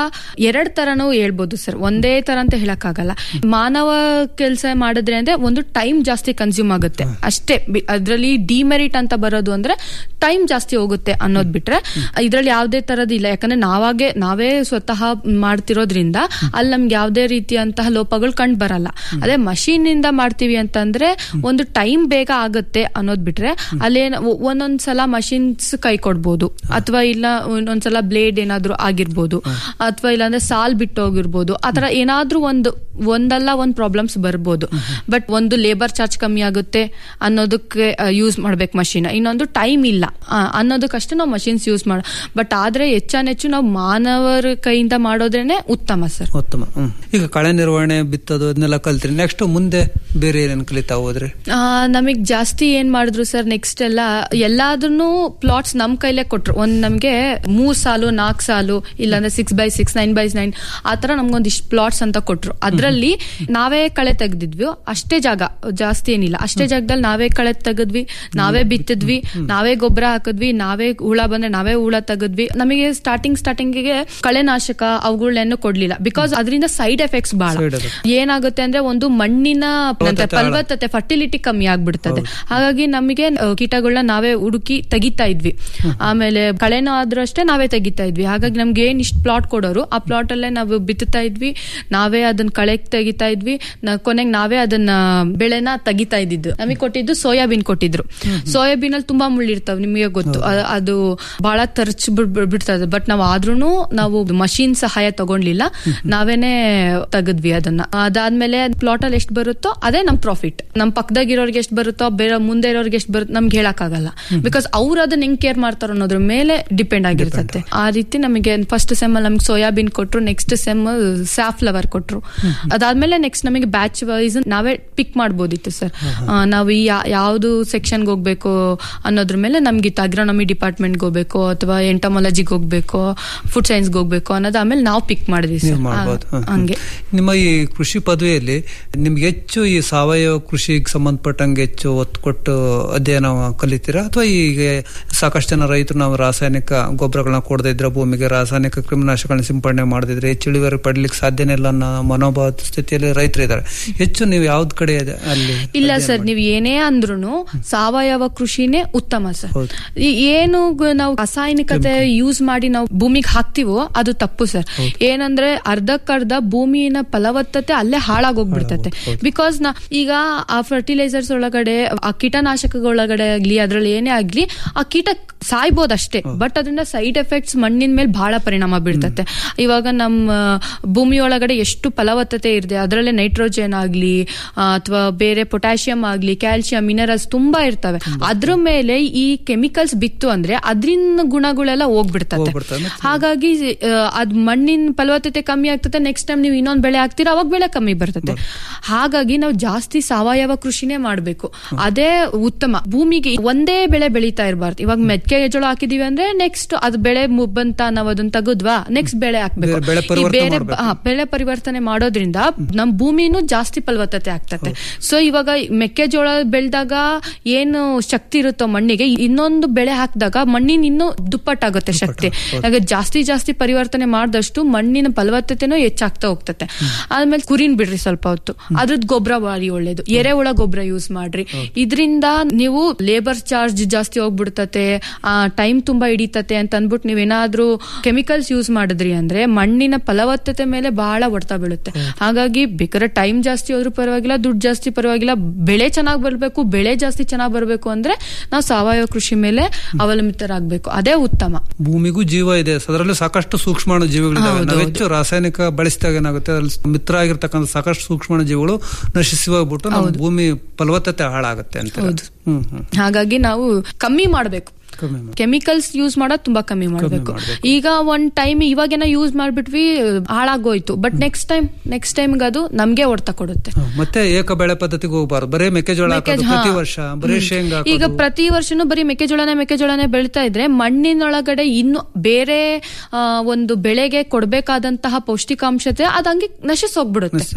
ಎರಡ್ ತರನೂ ಹೇಳ್ಬೋದು ಸರ್ ಒಂದೇ ತರ ಅಂತ ಹೇಳಕ್ಕಾಗಲ್ಲ ಮಾನವ ಕೆಲಸ ಮಾಡಿದ್ರೆ ಅಂದ್ರೆ ಒಂದು ಟೈಮ್ ಜಾಸ್ತಿ ಕನ್ಸ್ಯೂಮ್ ಆಗುತ್ತೆ ಅಷ್ಟೇ ಅದರಲ್ಲಿ ಡಿಮೆರಿಟ್ ಅಂತ ಬರೋದು ಅಂದ್ರೆ ಟೈಮ್ ಜಾಸ್ತಿ ಹೋಗುತ್ತೆ ಅನ್ನೋದ್ ಬಿಟ್ರೆ ಇದ್ರಲ್ಲಿ ಯಾವ್ದೇ ತರದಿಲ್ಲ ಯಾಕಂದ್ರೆ ನಾವಾಗೆ ನಾವೇ ಸ್ವತಃ ಮಾಡ್ತಿರೋದ್ರಿಂದ ಅಲ್ಲಿ ನಮ್ಗೆ ಯಾವ್ದೇ ರೀತಿಯಂತಹ ಲೋಪಗಳು ಕಂಡು ಬರಲ್ಲ ಅದೇ ಮಷೀನ್ ಇಂದ ಮಾಡ್ತೀವಿ ಅಂತಂದ್ರೆ ಒಂದು ಟೈಮ್ ಬೇಗ ಆಗುತ್ತೆ ಅನ್ನೋದ್ ಬಿಟ್ರೆ ಅಲ್ಲೇನ ಒಂದೊಂದ್ಸಲ ಮಷಿನ್ಸ್ ಕೈ ಕೊಡ್ಬೋದು ಅಥವಾ ಇಲ್ಲ ಒಂದೊಂದ್ಸಲ ಬ್ಲೇಡ್ ಏನಾದ್ರೂ ಆಗಿರ್ಬೋದು ಅಥವಾ ಇಲ್ಲಾಂದ್ರೆ ಸಾಲ್ ಬಿಟ್ಟು ಹೋಗಿರ್ಬೋದು ಆತರ ಏನಾದ್ರೂ ಒಂದು ಒಂದಲ್ಲ ಒಂದ್ ಪ್ರಾಬ್ಲಮ್ಸ್ ಬರ್ಬೋದು ಬಟ್ ಒಂದು ಲೇಬರ್ ಚಾರ್ಜ್ ಕಮ್ಮಿ ಆಗುತ್ತೆ ಅನ್ನೋದಕ್ಕೆ ಯೂಸ್ ಮಾಡ್ಬೇಕು ಮಷೀನ್ ಇನ್ನೊಂದು ಟೈಮ್ ಇಲ್ಲ ಆ, ಅನ್ನೋದಕ್ಕಷ್ಟೇ ನಾವು ಮಷಿನ್ಸ್ ಯೂಸ್ ಮಾಡ ಬಟ್ ಆದ್ರೆ ಹೆಚ್ಚಾನೆಚ್ಚು ನಾವು ಮಾನವರ ಕೈಯಿಂದ ಮಾಡೋದ್ರೇನೆ ಉತ್ತಮ ಸರ್ ಉತ್ತಮ ಹ್ಮ್. ಈಗ ಕಳೆ ನಿರ್ವಹಣೆ ಬಿತ್ತೋದು ಅದನ್ನೆಲ್ಲ ಕಲ್ತ್ರಿ ನೆಕ್ಸ್ಟ್ ಮುಂದೆ ಬೇರೆ ಏನೇನು ಕಲಿತಾ ಹೋದ್ರಿ ನಮಗ್ ಜಾಸ್ತಿ ಏನ್ ಮಾಡಿದ್ರು ಸರ್ ನೆಕ್ಸ್ಟ್ ಎಲ್ಲ ಎಲ್ಲಾದ್ರೂ ಪ್ಲಾಟ್ಸ್ ನಮ್ ಕೈಲೇ ಕೊಟ್ರು ಒಂದ್ ನಮ್ಗೆ ಮೂರ್ ಸಾಲು ನಾಲ್ಕು ಸಾಲು ಇಲ್ಲಾಂದ್ರೆ six by six nine by nine ಆತರ ನಮ್ಗೊಂದ್ ಇಷ್ಟು ಪ್ಲಾಟ್ಸ್ ಅಂತ ಕೊಟ್ರು ಅದ್ರಲ್ಲಿ ನಾವೇ ಕಳೆ ತೆಗ್ದಿದ್ವಿ ಅಷ್ಟೇ ಜಾಗ ಜಾಸ್ತಿ ಏನಿಲ್ಲ ಅಷ್ಟೇ ಜಾಗದಲ್ಲಿ ನಾವೇ ಕಳೆ ತೆಗೆದ್ವಿ ನಾವೇ ಬಿತ್ತಿದ್ವಿ ನಾವೇ ಗೊಬ್ಬರ ಹಾಕಿದ್ವಿ ನಾವೇ ಹುಳ ಬಂದ್ರೆ ನಾವೇ ಹುಳ ತೆಗೆದ್ವಿ ನಮಗೆ ಸ್ಟಾರ್ಟಿಂಗ್ ಸ್ಟಾರ್ಟಿಂಗಿಗೆ ಕಳೆನಾಶಕ ಅವುಗಳನ್ನೇನು ಕೊಡ್ಲಿಲ್ಲ ಬಿಕಾಸ್ ಅದರಿಂದ ಸೈಡ್ ಎಫೆಕ್ಟ್ಸ್ ಬಹಳ Side effects. ಏನಾಗುತ್ತೆ ಅಂದ್ರೆ ಒಂದು ಮಣ್ಣಿನ ಫಲವತ್ತತೆ ಹಾಳ- ಫಲವತ್ತತೆ ಫರ್ಟಿಲಿಟಿ ಕಮ್ಮಿ ಆಗ್ಬಿಡ್ತದೆ ಹಾಗಾಗಿ ನಮಗೆ ಆ, ಕೀಟಗಳನ್ನ ನಾವೇ ಹುಡುಕಿ ತೆಗಿತಾ ಇದ್ವಿ ಆಮೇಲೆ ಕಳೆನೂ ಆದ್ರೂ ಅಷ್ಟೇ ನಾವೇ ತೆಗಿತಾ ಇದ್ವಿ ಹಾಗಾಗಿ ನಮ್ಗೆ ಏನ್ ಇಷ್ಟು ಪ್ಲಾಟ್ ಕೊಡೋರು ಆ ಪ್ಲಾಟ್ ಅಲ್ಲೇ ನಾವು ಬಿತ್ತುತ್ತಾ ಇದ್ವಿ ನಾವೇ ಅದನ್ನ ಕಳೆ ತೆಗಿತಾ ಇದ್ವಿ ನ- ಕೊನೆಗೆ ನಾವೇ ಅದನ್ನ ಬೆಳೆನ ತೆಗಿತಾ ಇದ್ದಿದ್ದು ನಮಗೆ ಕೊಟ್ಟಿದ್ದು ಸೋಯಾಬೀನ್ ಕೊಟ್ಟಿದ್ರು ಸೋಯಾಬೀನ್ ಅಲ್ಲಿ ತುಂಬಾ ಮುಳ್ಳಿರ್ತಾವ ನಿಮಗೆ ಗೊತ್ತು ಅ- ಅದು ಬಹಳ ತರ್ಚ್ ಬಿಡ್ತದೆ ಬಟ್ ನಾವು ಆದ್ರೂನು ನಾವು ಮಷೀನ್ ಸಹಾಯ ತಗೊಂಡ್ಲಿಲ್ಲ ನಾವೇನೆ ತೆಗದ್ವಿ ಅದನ್ನ ಅದಾದ್ಮೇಲೆ ಪ್ಲಾಟ್ ಅಲ್ಲಿ ಎಷ್ಟು ಬರುತ್ತೋ ಅದೇ ನಮ್ ಪ್ರಾಫಿಟ್ ನಮ್ ಪಕ್ಕದಾಗಿರೋರ್ಗೆ ಎಷ್ಟು ಬರುತ್ತೋ ಬೇರೆ ಮುಂದೆ ಇರೋರ್ಗೆ ಎಷ್ಟು ಬರುತ್ತೋ ನಮ್ಗೆ ಹೇಳಕ್ ಆಗಲ್ಲ ಬಿಕಾಸ್ ಅವ್ರು ಅದನ್ನ ಹೆಂಗ್ ಕೇರ್ ಮಾಡ್ತಾರೋ ಅನ್ನೋದ್ರ ಮೇಲೆ ಡಿಪೆಂಡ್ ಆಗಿರ್ತದೆ ಆ ರೀತಿ ನಮಗೆ ಫಸ್ಟ್ ಸೆಮ್ ಅಲ್ಲಿ ನಮ್ಗೆ ಸೋಯಾಬೀನ್ ಕೊಟ್ರು ನೆಕ್ಸ್ಟ್ ಸೆಮ್ ಸ್ಯಾಫ್ಲವರ್ ಕೊಟ್ರು ಅದಾದ್ಮೇಲೆ ನೆಕ್ಸ್ಟ್ ನಮಗೆ ಬ್ಯಾಚ್ ವೈಸ್ ನಾವೇ ಪಿಕ್ ಮಾಡ್ಬೋದಿತ್ತು ಸರ್ ನಾವು ಈ ಯಾ- ಯಾವ್ದು ಸೆಕ್ಷನ್ಗೆ ಹೋಗ್ಬೇಕು ಅನ್ನೋದ್ರ ಮೇಲೆ ನಮ್ಗಿತ್ತು ಅಗ್ರಾನಮಿ ಡಿಪಾರ್ಟ್ಮೆಂಟ್ಗೆ ಹೋಗ್ಬೇಕು ಅಥವಾ ಎಂಟಮಾಲಜಿಗೆ ಹೋಗ್ಬೇಕು ಫುಡ್ ಸೈನ್ಸ್ಗೆ ಹೋಗ್ಬೇಕು ಅನ್ನೋದು ಆಮೇಲೆ ನಾವು ಪಿಕ್ ಮಾಡಿದ್ವಿ ನೀವು ಸರ್ ಮಾಡ್ಬೋದು ಹ, ಹ. ಹಂಗೆ ನಿಮ್ಮ ಈ ಕೃಷಿ ಪದವಿಯಲ್ಲಿ ನಿಮ್ಗೆ ಹೆಚ್ಚು ಈ ಸಾವಯವ ಕೃಷಿಗೆ ಸಂಬಂಧಪಟ್ಟಂಗೆ ಹೆಚ್ಚು ಒತ್ತು ಕೊಟ್ಟು ಅಧ್ಯಯನ ಕಲಿತೀರಾ ಅಥವಾ ಈಗ ಸಾಕಷ್ಟು ಜನ ರೈತರು ನಾವು ರಾಸಾಯನಿಕ ಗೊಬ್ಬರಗಳನ್ನ ಕೊಡದೇ ಇದ್ರೆ ಭೂಮಿಗೆ ರಾಸಾಯನಿಕ ಕ್ರಿಮಿನಾಶಗಳನ್ನ ಸಿಂಪಡಣೆ ಮಾಡದಿದ್ರೆ ಹೆಚ್ಚು ಇಳುವರಿ ಪಡ್ಲಿಕ್ಕೆ ಸಾಧ್ಯನೇ ಇಲ್ಲ ಅನ್ನೋ ಮನೋಭಾವದ ಸ್ಥಿತಿಯಲ್ಲಿ ರೈತರು ಇದ್ದಾರೆ ಹೆಚ್ಚು ನೀವು ಯಾವ್ದು ಕಡೆ ಇದೆ ಅಲ್ಲಿ ಇಲ್ಲ ಸರ್ ನೀವು ಏನೇ ಅಂದ್ರೂ ಸಾವಯವ ಕೃಷಿನೇ ಉತ್ತಮ ಸರ್ ಈ- ಏನು ಗ- ನಾವು ರಾಸಾಯನಿಕತೆ ಯೂಸ್ ಮಾಡಿ ನಾವು ಭೂಮಿಗೆ ಹಾಕ್ತಿವೋ ಅದು ತಪ್ಪು ಸರ್ ಏನಂದ್ರೆ ಅರ್ಧಕ್ಕರ್ಧ ಭೂಮಿನ ಫಲವತ್ತತೆ ಅಲ್ಲೇ ಹಾಳಾಗೋಗ್ಬಿಡ್ತತೆ ಬಿಕಾಸ್ ನಾ ಈಗ ಆ ಫರ್ಟಿಲೈಸರ್ಸ್ ಒಳಗಡೆ ಆ ಕೀಟನಾಶಕಗಳೊಳಗಡೆ ಆಗ್ಲಿ ಅದ್ರಲ್ಲಿ ಏನೇ ಆಗ್ಲಿ ಆ ಕೀಟ ಸಾಯ್ಬೋದು ಅಷ್ಟೇ ಬಟ್ ಅದರಿಂದ ಸೈಡ್ ಎಫೆಕ್ಟ್ಸ್ ಮಣ್ಣಿನ ಮೇಲೆ ಬಹಳ ಪರಿಣಾಮ ಬೀಳ್ತತೆ ಇವಾಗ ನಮ್ಮ ಭೂಮಿ ಒಳಗಡೆ ಎಷ್ಟು ಫಲವತ್ತತೆ ಇದೆ ಅದರಲ್ಲೇ ನೈಟ್ರೋಜನ್ ಆಗ್ಲಿ ಅಥವಾ ಬೇರೆ ಪೊಟ್ಯಾಷಿಯಂ ಆಗ್ಲಿ ಕ್ಯಾಲ್ಸಿಯಂ ಮಿನರಲ್ಸ್ ತುಂಬಾ ಇರ್ತವೆ ಅದ್ರ ಮೇಲೆ ಈ ಕೆಮಿಕಲ್ಸ್ ಬಿತ್ತು ಅಂದ್ರೆ ಅದ್ರಿನ ಗುಣಗಳೆಲ್ಲ ಹೋಗ್ಬಿಡ್ತತೆ ಹಾಗಾಗಿ ಆ, ಅದ್ ಮಣ್ಣಿನ ಫಲವತ್ತತೆ ಕಮ್ಮಿ ಆಗ್ತದೆ ನೆಕ್ಸ್ಟ್ ಟೈಮ್ ನೀವು ಇನ್ನೊಂದ್ ಬೆಳೆ ಹಾಕ್ತೀರಾ ಅವಾಗ ಬೆಳೆ ಕಮ್ಮಿ ಬರ್ತದೆ ಹಾಗಾಗಿ ನಾವು ಜಾಸ್ತಿ ಸಾವಯವ ಕೃಷಿನೇ ಮಾಡ್ಬೇಕು ಅದೇ ಉತ್ತಮ ಭೂಮಿಗೆ ಒಂದೇ ಬೆಳೆ ಬೆಳೀತಾ ಇರಬಾರ್ದು ಇವಾಗ ಮೆಕ್ಕೆಜೋಳ ಹಾಕಿದೀವಿ ಅಂದ್ರೆ ನೆಕ್ಸ್ಟ್ ಅದು ಬೆಳೆ ಮು- ಬಂತ ನಾವು ಅದನ್ನ ತೆಗೆದ್ವಾ ನೆಕ್ಸ್ಟ್ ಬೆಳೆ ಹಾಕ್ಬೇಕು ಬೇರೆ ಬೆಳೆ ಈ ಪರಿವರ್ತನೆ ಬೇರೆ ಮಾಡ್ಬೇಕು. ಹಾ, ಬೆಳೆ ಪರಿವರ್ತನೆ ಮಾಡೋದ್ರಿಂದ ನಮ್ ಭೂಮಿನೂ ಜಾಸ್ತಿ ಫಲವತ್ತತೆ ಆಗ್ತದೆ ಸೊ ಇವಾಗ ಮೆಕ್ಕೆಜೋಳ ಬೆಳೆದಾಗ ಏನು ಶಕ್ತಿ ಇರುತ್ತೋ ಮಣ್ಣಿಗೆ ಇನ್ನೊಂದು ಬೆಳೆ ಹಾಕಿದಾಗ ಮಣ್ಣಿನ ಇನ್ನೂ ದುಪ್ಪಟ್ಟಾಗುತ್ತೆ ಶಕ್ತಿ ಆಗ ಜಾಸ್ತಿ ಜಾಸ್ತಿ ಪರಿವರ್ತನೆ ಮಾಡಿದಷ್ಟು ಮಣ್ಣಿನ ಫಲವತ್ತತೆನೂ ಹೆಚ್ಚಾಗ್ತಾ ಹೋಗ್ತತೆ ಆದ್ಮೇಲೆ ಕುರಿನ್ ಬಿಡ್ರಿ ಸ್ವಲ್ಪ ಹೊತ್ತು ಅದ್ರದ್ ಗೊಬ್ಬರ ಭಾರಿ ಒಳ್ಳೇದು ಎರೆಹುಳ ಗೊಬ್ಬರ ಯೂಸ್ ಮಾಡ್ರಿ ಇದರಿಂದ ನೀವು ಲೇಬರ್ ಚಾರ್ಜ್ ಜಾಸ್ತಿ ಹೋಗ್ಬಿಡ್ತತೆ ಟೈಮ್ ತುಂಬಾ ಹಿಡಿತತೆ ಅಂತ ಅಂದ್ಬಿಟ್ಟು ನೀವೇನಾದ್ರೂ ಕೆಮಿಕಲ್ಸ್ ಯೂಸ್ ಮಾಡಿದ್ರಿ ಅಂದ್ರೆ ಮಣ್ಣಿನ ಫಲವತ್ತತೆ ಮೇಲೆ ಬಹಳ ಹೊಡ್ತಾ ಬೀಳುತ್ತೆ ಹಾಗಾಗಿ ಬೇಕಾದ್ರೆ ಟೈಮ್ ಜಾಸ್ತಿ ಹೋದ್ರೂ ಪರವಾಗಿಲ್ಲ ದುಡ್ಡು ಜಾಸ್ತಿ ಪರವಾಗಿಲ್ಲ ಬೆಳೆ ಚೆನ್ನಾಗಿ ಬರ್ಬೇಕು ಬೆಳೆ ಜಾಸ್ತಿ ಚೆನ್ನಾಗಿ ಬರ್ಬೇಕು ಅಂದ್ರೆ ನಾವು ಸಾವಯವ ಕೃಷಿ ಮೇಲೆ ಅವಲಂಬಿತರಾಗಬೇಕು ಅದೇ ಉತ್ತಮ ಭೂಮಿಗೂ ಜೀವ ಇದೆ ಅದರಲ್ಲೂ ಸಾಕಷ್ಟು ಸೂಕ್ಷ್ಮಾಣು ಜೀವಿಗಳಿದಾವೆ ಹೌದು, ನಾವು ಹೌದು. ಹೆಚ್ಚು ರಾಸಾಯನಿಕ ಬಳಸಿದಾಗ ಏನಾಗುತ್ತೆ ಅಲ್ಲಿ ಮಿತ್ರ ಆಗಿರ್ತಕ್ಕಂಥ ಸಾಕಷ್ಟು ಸೂಕ್ಷ್ಮಾಣು ಜೀವಿಗಳು ನಶಿಸಿ ಹೋಗ್ಬಿಟ್ಟು ನಮ್ಮ ಭೂಮಿ ಫಲವತ್ತತೆ ಹಾಳಾಗುತ್ತೆ ಅಂತ ಹೌದು. ಹ್ಮ್ ಹ್ಮ್ ಹಾಗಾಗಿ ನಾವು ಕಮ್ಮಿ ಮಾಡ್ಬೇಕು ಕಮ್ಮಿ ಮಾಡಿ. ಕೆಮಿಕಲ್ಸ್ ಯೂಸ್ ಮಾಡೋದು ತುಂಬಾ ಕಮ್ಮಿ ಮಾಡಬೇಕು ಈಗ ಒಂದ್ ಟೈಮ್ ಇವಾಗೇನ ಯೂಸ್ ಮಾಡ್ಬಿಟ್ವಿ ಹಾಳಾಗೋಯ್ತು but next time next time ಅದು ನಮ್ಗೆ ಹೊಡ್ತಾ ಕೊಡುತ್ತೆ ಹ, ಮತ್ತೆ ಏಕ ಬೆಳೆ ಪದ್ಧತಿಗೆ ಹೋಗ್ಬಾರ್ದು ಬರೇ ಮೆಕ್ಕೆಜೋಳ ಹಾಕೋದು ಮೆಕ್ಕೆಜೋ- ಪ್ರತಿ ಹಾ. ವರ್ಷ ಬರೀ ಹ್ಮ್. ಶೇಂಗಾ ಈಗ ಹಾಕೋದು. ಪ್ರತಿ ವರ್ಷನೂ ಬರೀ ಮೆಕ್ಕೆಜೋಳನೆ ಮೆಕ್ಕೆಜೋಳನೆ ಬೆಳಿತಾ ಇದ್ರೆ ಮಣ್ಣಿನೊಳಗಡೆ ಇನ್ನು ಬೇರೆ ಆ, ಒಂದು ಬೆಳೆಗೆ ಕೊಡ್ಬೇಕಾದಂತಹ ಪೌಷ್ಟಿಕಾಂಶತೆ ಅದಂಗೆ ನಶಿಸ್ ಹೋಗ್ಬಿಡುತ್ತೆ ಹೌದು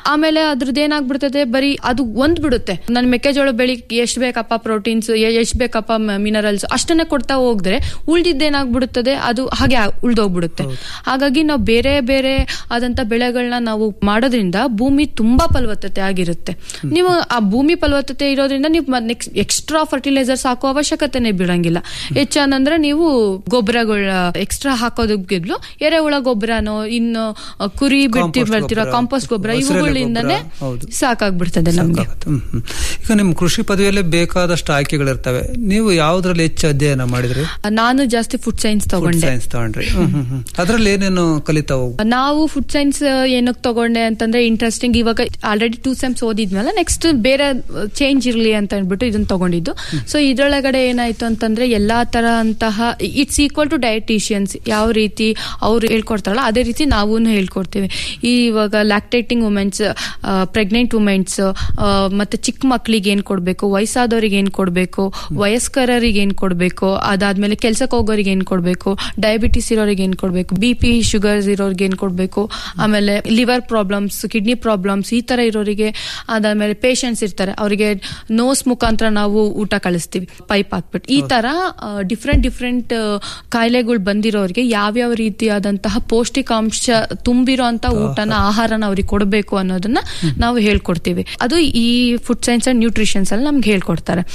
ಆಮೇಲೆ ಅದ್ರದ್ದು ಏನಾಗ್ಬಿಡ್ತದೆ ಬರೀ ಅದು ಒಂದ್ ಬಿಡುತ್ತೆ ನನ್ ಮೆಕ್ಕೆಜೋಳ ಬೆಳಿ ಎಷ್ಟ್ ಬೇಕಪ್ಪ ಪ್ರೋಟೀನ್ಸ್ ಎಷ್ಟ್ ಬೇಕಪ್ಪ ಮಿನರಲ್ಸ್ ಅಷ್ಟನ್ನೇ ಕೊಡ್ತಾ ಹೋದ್ರೆ ಉಳ್ದಿದ್ದೇನಾಗ್ಬಿಡುತ್ತದೆ ಅದು ಹಾಗೆ ಆ- ಉಳ್ದೋಗ್ಬಿಡುತ್ತೆ ಹಾಗಾಗಿ ನಾವು ಬೇರೆ ಬೇರೆ ಆದಂತ ಬೆಳೆಗಳನ್ನ ನಾವು ಮಾಡೋದ್ರಿಂದ ಭೂಮಿ ತುಂಬಾ ಫಲವತ್ತತೆ ಆಗಿರುತ್ತೆ ನೀವು ಆ ಭೂಮಿ ಫಲವತ್ತತೆ ಇರೋದ್ರಿಂದ ನೀವು ನೆಕ್ಸ್ಟ್ ಎಕ್ಸ್ಟ್ರಾ ಫರ್ಟಿಲೈಸರ್ಸ್ ಹಾಕೋ ಅವಶ್ಯಕತೆನೆ ಬೀಳಂಗಿಲ್ಲ ಹೆಚ್ಚಾನಂದ್ರೆ ನೀವು ಗೊಬ್ಬರಗಳ ಎಕ್ಸ್ಟ್ರಾ ಹಾಕೋದಕ್ಕಿದ್ಲು ಎರೆಹುಳ ಗೊಬ್ಬರನೋ ಇನ್ನು ಅ, ಕುರಿ ಬಿಡ್ತಿ Compost ಬರ್ತಿರೋ ಗೊಬ್ರ, ಕಾಂಪೋಸ್ಟ್ ಗೊಬ್ಬರ ಹಸಿರೆಲೆ ಇವುಗಳಿಂದನೇ ಗೊಬ್ರ, ಹೌದು. ಸಾಕಾಗ್ಬಿಡ್ತದೆ ನಮ್ಗೆ ಹ್ಮ್, ಹ್ಮ್. ಈಗ ನಿಮ್ ಕೃಷಿ ಪದವಿಯಲ್ಲೇ ಬೇಕಾದಷ್ಟು ಆಯ್ಕೆಗಳಿರ್ತವೆ ನೀವು ಯಾವ್ದ್ರಲ್ಲಿ ಹೆಚ್ಚು ಅಧ್ಯಯನ ಮಾಡಿದ್ರಿ ನಾನು ಜಾಸ್ತಿ ಫುಡ್ ಸೈನ್ಸ್ ತಗೊಂಡೆ ಸೈನ್ಸ್ ತಗೊಂಡ್ರಿ ಹ್ಮ್, ಹ್ಮ್, ಹ್ಮ್. ಅದ್ರಲ್ಲಿ ಏನೇನು ಕಲಿತಾ ಹೋಗ್ ನಾವು ಫುಡ್ ಸೈನ್ಸ್ ಏನಕ್ಕೆ ತಗೊಂಡೆ ಅಂತಂದ್ರೆ ಇಂಟ್ರೆಸ್ಟಿಂಗ್ ಇವಾಗ ಆಲ್ರೆಡಿ ಟೂ ಸೆಮ್ಸ್ ಓದಿದ್ಮೇಲೆ ನೆಕ್ಸ್ಟ್ ಬೇರೆ ಚೇಂಜ್ ಇರ್ಲಿ ಅಂತ ಅಂದ್ಬಿಟ್ಟು ಇದನ್ನ ತಗೊಂಡಿದ್ದು ಸೊ ಇದ್ರೊಳಗಡೆ ಏನಾಯ್ತು ಅಂತಂದ್ರೆ ಎಲ್ಲಾ ತರ ಅಂತಹ ಇಟ್ಸ್ ಈಕ್ವಲ್ ಟು ಡಯಟಿಷಿಯನ್ಸ್ ಯಾವ ರೀತಿ ಅವ್ರು ಹೇಳ್ಕೊಡ್ತಾರಲ್ಲ ಅದೇ ರೀತಿ ನಾವು ಹೇಳ್ಕೊಡ್ತೀವಿ ಈ ಇವಾಗ ಲ್ಯಾಕ್ಟೇಟಿಂಗ್ ವುಮೆನ್ಸ್ ಪ್ರೆಗ್ನೆಂಟ್ ವುಮೆನ್ಸ್ ಮತ್ತೆ ಚಿಕ್ಕ ಮಕ್ಳಿಗೆ ಏನ್ ಕೊಡ್ಬೇಕು ವಯಸ್ಸಾದವ್ರಿಗೆ ಏನ್ ಕೊಡ್ಬೇಕು ವಯಸ್ಕರರಿಗೆ ಏನ್ ಕೊಡ್ಬೇಕು ಅದಾದ್ಮೇಲೆ ಕೆಲ್ಸಕ್ಕೆ ಹೋಗೋರಿಗೆ ಏನ್ ಕೊಡ್ಬೇಕು ಡಯಾಬಿಟಿಸ್ ಇರೋರಿಗೆ ಏನ್ ಕೊಡ್ಬೇಕು ಬಿ ಪಿ ಶುಗರ್ಸ್ ಇರೋರಿಗೆ ಏನ್ ಕೊಡ್ಬೇಕು ಆಮೇಲೆ ಲಿವರ್ ಪ್ರಾಬ್ಲಮ್ಸ್ ಕಿಡ್ನಿ ಪ್ರಾಬ್ಲಮ್ಸ್ ಈ ತರ ಇರೋರಿಗೆ ಅದಾದ್ಮೇಲೆ ಪೇಷಂಟ್ಸ್ ಇರ್ತಾರೆ ಅವರಿಗೆ ನೋಸ್ ಮುಖಾಂತರ ನಾವು ಊಟ ಕಳಿಸ್ತೀವಿ ಪೈಪ್ ಹಾಕ್ಬಿಟ್ಟು ಈ ತರ ಡಿಫ್ರೆಂಟ್ ಡಿಫ್ರೆಂಟ್ ಕಾಯಿಲೆಗಳು ಬಂದಿರೋರಿಗೆ ಯಾವ್ಯಾವ ರೀತಿಯಾದಂತಹ ಪೌಷ್ಟಿಕಾಂಶ ತುಂಬಿರೋ ಅಂತ ಊಟನ ಆಹಾರನ ಅವ್ರಿಗೆ ಕೊಡಬೇಕು ಅನ್ನೋದನ್ನ ನಾವು ಹೇಳ್ಕೊಡ್ತೀವಿ ಅದು ಈ ಫುಡ್ ಸೈನ್ಸ್ ಅಂಡ್ ನ್ಯೂಟ್ರಿಷನ್ಸ್ ಅಲ್ಲಿ ನಮ್ಗೆ ಹೇಳ್ಕೊಡ್ತಾರೆ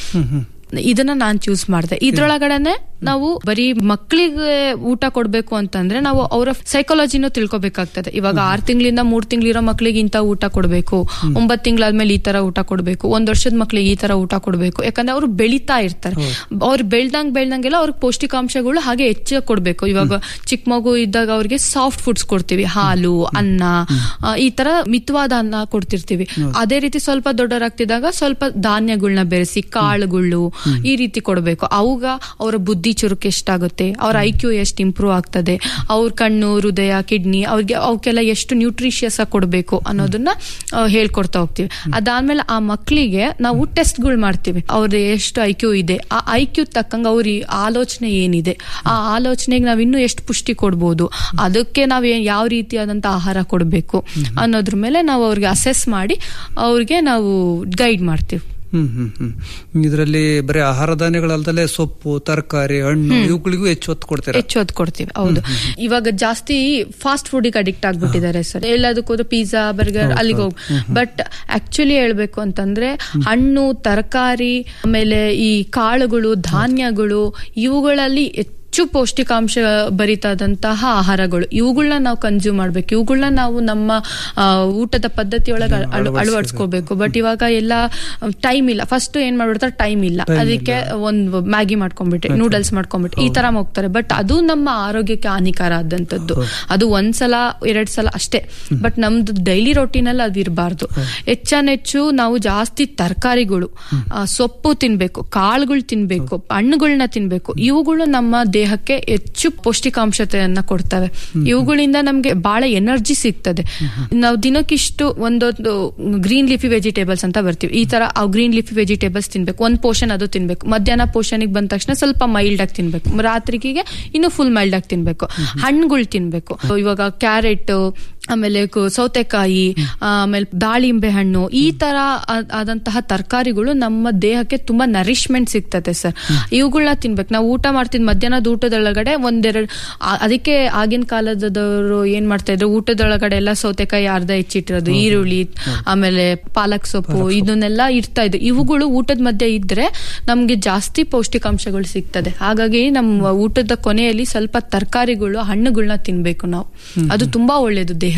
ಇದನ್ನ ನಾನ್ ಚೂಸ್ ಮಾಡಿದೆ ಇದ್ರೊಳಗಡೆನೆ ನಾವು ಬರೀ ಮಕ್ಕಳಿಗೆ ಊಟ ಕೊಡ್ಬೇಕು ಅಂತಂದ್ರೆ ನಾವು ಅವರ ಸೈಕಾಲಜಿನೂ ತಿಳ್ಕೊಬೇಕಾಗ್ತದೆ ಇವಾಗ ಆರ್ ತಿಂಗಳಿಂದ ಮೂರ್ ತಿಂಗಳಿರೋ ಮಕ್ಕಳಿಗೆ ಇಂತ ಊಟ ಕೊಡ್ಬೇಕು ಒಂಬತ್ ತಿಂಗಳಾದ್ಮೇಲೆ ಈ ತರ ಊಟ ಕೊಡ್ಬೇಕು ಒಂದ್ ವರ್ಷದ ಮಕ್ಳಿಗೆ ಈ ತರ ಊಟ ಕೊಡ್ಬೇಕು ಯಾಕಂದ್ರೆ ಅವ್ರು ಬೆಳಿತಾ ಇರ್ತಾರೆ ಅವ್ರು ಬೆಳ್ದಂಗ್ ಬೆಳ್ದಂಗೆಲ್ಲ ಅವ್ರಿಗೆ ಪೌಷ್ಟಿಕಾಂಶಗಳು ಹಾಗೆ ಹೆಚ್ಚು ಕೊಡ್ಬೇಕು ಇವಾಗ ಚಿಕ್ಕ ಮಗು ಇದ್ದಾಗ ಅವ್ರಿಗೆ ಸಾಫ್ಟ್ ಫುಡ್ಸ್ ಕೊಡ್ತೀವಿ ಹಾಲು ಅನ್ನ ಆ, ಈ ತರ ಮಿತವಾದ ಅನ್ನ ಕೊಡ್ತಿರ್ತೀವಿ ಅದೇ ರೀತಿ ಸ್ವಲ್ಪ ದೊಡ್ಡವರಾಗ್ತಿದ್ದಾಗ ಸ್ವಲ್ಪ ಧಾನ್ಯಗಳನ್ನ ಬೆರೆಸಿ ಕಾಳುಗಳು ಈ ರೀತಿ ಕೊಡಬೇಕು ಅವಾಗ ಅವರ ಬುದ್ಧಿ ಚುರುಕು ಎಷ್ಟಾಗುತ್ತೆ ಅವ್ರ ಐ ಕ್ಯೂ ಎಷ್ಟು ಇಂಪ್ರೂವ್ ಆಗ್ತದೆ ಅವ್ರ ಕಣ್ಣು ಹೃದಯ ಕಿಡ್ನಿ ಅವ್ರಿಗೆ ಅವಕ್ಕೆಲ್ಲ ಎಷ್ಟು ನ್ಯೂಟ್ರಿಷಿಯಸ್ ಆಗಿ ಕೊಡಬೇಕು ಅನ್ನೋದನ್ನ ಆ, ಹೇಳ್ಕೊಡ್ತಾ ಹೋಗ್ತೀವಿ ಅದಾದ್ಮೇಲೆ ಆ ಮಕ್ಕಳಿಗೆ ನಾವು ಟೆಸ್ಟ್ಗಳು ಮಾಡ್ತೀವಿ ಅವ್ರ ಎಷ್ಟು ಐ ಕ್ಯೂ ಇದೆ ಆ ಐ ಕ್ಯೂ ತಕ್ಕಂಗ ಅವ್ರ ಈ ಆಲೋಚನೆ ಏನಿದೆ ಆ ಆಲೋಚನೆಗೆ ನಾವ್ ಇನ್ನೂ ಎಷ್ಟು ಪುಷ್ಟಿ ಕೊಡ್ಬೋದು ಅದಕ್ಕೆ ನಾವ್ ಏನ್- ಯಾವ ರೀತಿಯಾದಂತ ಆಹಾರ ಕೊಡಬೇಕು ಅನ್ನೋದ್ರ ಮೇಲೆ ನಾವು ಅವ್ರಿಗೆ ಅಸೆಸ್ ಮಾಡಿ ಅವ್ರಿಗೆ ನಾವು ಗೈಡ್ ಮಾಡ್ತೀವಿ ಹ್ಮ್ ಹ್ಮ್ ಹ್ಮ್ ಇದರಲ್ಲಿ ಬರೀ ಆಹಾರ ಧಾನ್ಯಗಳಲ್ದಲೆ ಸೊಪ್ಪು ತರಕಾರಿ ಹಣ್ಣು ಇವುಗಳಿಗೂ ಹೆಚ್ಚು ಒತ್ತು ಕೊಡ್ತೀರಾ ಹೆಚ್ಚು ಹೊತ್ತು ಕೊಡ್ತೀವಿ ಹೌದು ಇವಾಗ ಜಾಸ್ತಿ ಫಾಸ್ಟ್ ಫುಡ್ ಅಡಿಕ್ಟ್ ಆಗ್ಬಿಟ್ಟಿದ್ದಾರೆ ಸರ್ ಎಲ್ಲದಕ್ಕೂ ಪಿಜ್ಜಾ ಬರ್ಗರ್ ಅಲ್ಲಿಗೆ ಹೋಗಿ ಬಟ್ ಆಕ್ಚುಲಿ ಹೇಳ್ಬೇಕು ಅಂತಂದ್ರೆ ಹಣ್ಣು ತರಕಾರಿ ಆಮೇಲೆ ಈ ಕಾಳುಗಳು ಧಾನ್ಯಗಳು ಇವುಗಳಲ್ಲಿ ಹೆಚ್ಚು ಪೌಷ್ಟಿಕಾಂಶ ಭರಿತಾದಂತಹ ಆಹಾರಗಳು ಇವುಗಳನ್ನ ನಾವು ಕನ್ಸ್ಯೂಮ್ ಮಾಡ್ಬೇಕು ಇವುಗಳನ್ನ ನಾವು ನಮ್ಮ ಆ, ಊಟದ ಪದ್ಧತಿಯೊಳಗೆ ಅಳ- ಅಳವಡಿಸ್ಕೋಬೇಕು ಬಟ್ ಇವಾಗ ಎಲ್ಲ ಟೈಮ್ ಇಲ್ಲ ಫಸ್ಟ್ ಏನ್ ಮಾಡ್ಬಿಡ್ತಾರೆ ಟೈಮ್ ಇಲ್ಲ ಅದಕ್ಕೆ ಒಂದು ಮ್ಯಾಗಿ ಮಾಡ್ಕೊಂಡ್ಬಿಟ್ರೆ ನೂಡಲ್ಸ್ ಮಾಡ್ಕೊಂಡ್ಬಿಟ್ರೆ ಈ ತರ ಹೋಗ್ತಾರೆ ಬಟ್ ಅದು ನಮ್ಮ ಆರೋಗ್ಯಕ್ಕೆ ಹಾನಿಕಾರ ಆದಂತದ್ದು ಅದು ಒಂದ್ಸಲ ಎರಡ್ ಸಲ ಅಷ್ಟೇ ಬಟ್ ನಮ್ದು ಡೈಲಿ ರೊಟೀನ್ ಅಲ್ಲಿ ಅದು ಇರಬಾರ್ದು ಹೆಚ್ಚಾನೆಚ್ಚು ನಾವು ಜಾಸ್ತಿ ತರಕಾರಿಗಳು ಸೊಪ್ಪು ತಿನ್ಬೇಕು ಕಾಳುಗಳು ತಿನ್ಬೇಕು ಹಣ್ಣುಗಳನ್ನ ತಿನ್ಬೇಕು ಇವುಗಳು ನಮ್ಮ ದೇಹಕ್ಕೆ ಹೆಚ್ಚು ಪೌಷ್ಟಿಕಾಂಶತೆಯನ್ನ ಕೊಡ್ತವೆ ಇವುಗಳಿಂದ ನಮ್ಗೆ ಬಹಳ ಎನರ್ಜಿ ಸಿಗ್ತದೆ ನಾವು ದಿನಕ್ಕಿಷ್ಟು ಒಂದೊಂದು ಗ್ರೀನ್ ಲಿಫಿ ವೆಜಿಟೇಬಲ್ಸ್ ಅಂತ ಬರ್ತೀವಿ ಈ ತರ ಆ ಗ್ರೀನ್ ಲಿಫಿ ವೆಜಿಟೇಬಲ್ಸ್ ತಿನ್ಬೇಕು ಒಂದ್ ಪೋರ್ಷನ್ ಅದು ತಿನ್ಬೇಕು ಮಧ್ಯಾಹ್ನ ಪೋರ್ಷನ್ಗೆ ಬಂದ ತಕ್ಷಣ ಸ್ವಲ್ಪ ಮೈಲ್ಡ್ ಆಗಿ ತಿನ್ಬೇಕು ರಾತ್ರಿಗೆ ಇನ್ನು ಫುಲ್ ಮೈಲ್ಡ್ ಆಗಿ ತಿನ್ಬೇಕು ಹಣ್ಣುಗಳು ತಿನ್ಬೇಕು ಇವಾಗ ಕ್ಯಾರೆಟ್ ಆಮೇಲೆ ಕು- ಸೌತೆಕಾಯಿ ಆಮೇಲೆ ದಾಳಿಂಬೆ ಹಣ್ಣು ಈ ತರ ಆ- ಆದಂತಹ ತರಕಾರಿಗಳು ನಮ್ಮ ದೇಹಕ್ಕೆ ತುಂಬಾ ನರಿಶ್ಮೆಂಟ್ ಸಿಗ್ತದೆ ಸರ್ ಇವುಗಳನ್ನ ತಿನ್ಬೇಕು ನಾವು ಊಟ ಮಾಡ್ತಿದ್ ಮಧ್ಯಾಹ್ನದ ಊಟದೊಳಗಡೆ ಒಂದೆರಡು ಆ- ಅದಕ್ಕೆ ಆಗಿನ ಕಾಲದವರು ಏನ್ ಮಾಡ್ತಾ ಇದ್ರು ಊಟದೊಳಗಡೆ ಎಲ್ಲ ಸೌತೆಕಾಯಿ ಅರ್ಧ ಹೆಚ್ಚಿಟ್ಟಿರೋದು ಈರುಳ್ಳಿ ಆಮೇಲೆ ಪಾಲಕ್ ಸೊಪ್ಪು ಇದನ್ನೆಲ್ಲ ಇಡ್ತಾ ಇದ್ರು ಇವುಗಳು ಊಟದ ಮಧ್ಯೆ ಇದ್ರೆ ನಮ್ಗೆ ಜಾಸ್ತಿ ಪೌಷ್ಟಿಕಾಂಶಗಳು ಸಿಗ್ತದೆ ಹಾಗಾಗಿ ನಮ್ಮ ಊಟದ ಕೊನೆಯಲ್ಲಿ ಸ್ವಲ್ಪ ತರಕಾರಿಗಳು ಹಣ್ಣುಗಳನ್ನ ತಿನ್ಬೇಕು ನಾವು ಅದು ತುಂಬಾ ಒಳ್ಳೇದು ದೇಹಕ್ಕೆ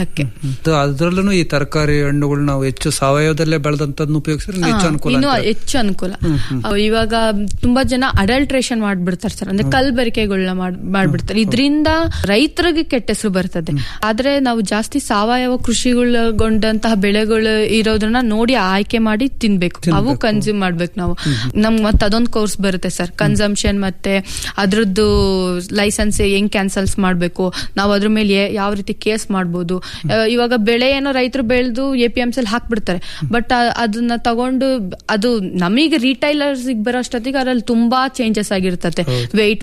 ಅದರಲ್ಲೂ ಈ ತರಕಾರಿ ಹಣ್ಣುಗಳು ನಾವು ಹೆಚ್ಚು ಸಾವಯವದಲ್ಲೇ ಬೆಳೆದಂತದ್ನ ಉಪಯೋಗಿಸಿದ್ರೆ ಹೆಚ್ಚು ಹಾ, ಅನುಕೂಲ ಇನ್ನು ಅಂತೀರಾ? ಹೆಚ್ಚು ಅನುಕೂಲ ಅಹ್, ಇವಾಗ ತುಂಬಾ ಜನ ಅಡಲ್ಟ್ರೇಷನ್ ಮಾಡ್ಬಿಡ್ತಾರೆ ಸರ್ ಅಂದ್ರೆ ಕಲ್ಬರಿಕೆಗಳನ್ನ ಮಾಡ್ಬಿಡ್ತಾರೆ ಇದರಿಂದ ರೈತರಿಗೆ ಕೆಟ್ಟ ಹೆಸರು ಬರ್ತದೆ ಆದ್ರೆ ನಾವು ಜಾಸ್ತಿ ಸಾವಯವ ಕೃಷಿಗಳಗೊಂಡಂತಹ ಬೆಳೆಗಳು ಇರೋದನ್ನ ನೋಡಿ ಆಯ್ಕೆ ಮಾಡಿ ತಿನ್ಬೇಕು ಅವು ಕನ್ಸ್ಯೂಮ್ ಮಾಡ್ಬೇಕು ನಾವು ನಮ್ಗೆ ಮತ್ತೆ ಅದೊಂದು ಕೋರ್ಸ್ ಬರುತ್ತೆ ಸರ್ ಕನ್ಸಂಪ್ಷನ್ ಮತ್ತೆ ಅದ್ರದ್ದು ಲೈಸೆನ್ಸ್ ಹೆಂಗ್ ಕ್ಯಾನ್ಸಲ್ಸ್ ಮಾಡ್ಬೇಕು ನಾವು ಅದ್ರ ಮೇಲೆ ಯಾ- ಯಾವ ರೀತಿ ಕೇಸ್ ಮಾಡ್ಬೋದು ಅಹ್, ಇವಾಗ ಬೆಳೆ ಏನೋ ರೈತರು ಬೆಳೆದು ಎ ಪಿ ಎಂ ಅಲ್ಲಿ ಹಾಕ್ಬಿಡ್ತಾರೆ ಬಟ್ ಅದನ್ನ ತಗೊಂಡು ಅದು ನಮಗೆ ರಿಟೈಲರ್ಸ್ ಬರೋ ಅಷ್ಟೊತ್ತಿಗೆ ಅದ್ರಲ್ಲಿ ತುಂಬಾ ಚೇಂಜಸ್ ಆಗಿರ್ತದೆ ವೆಯ್ಟ್ ಬರ್ಲಿ ಅಂತ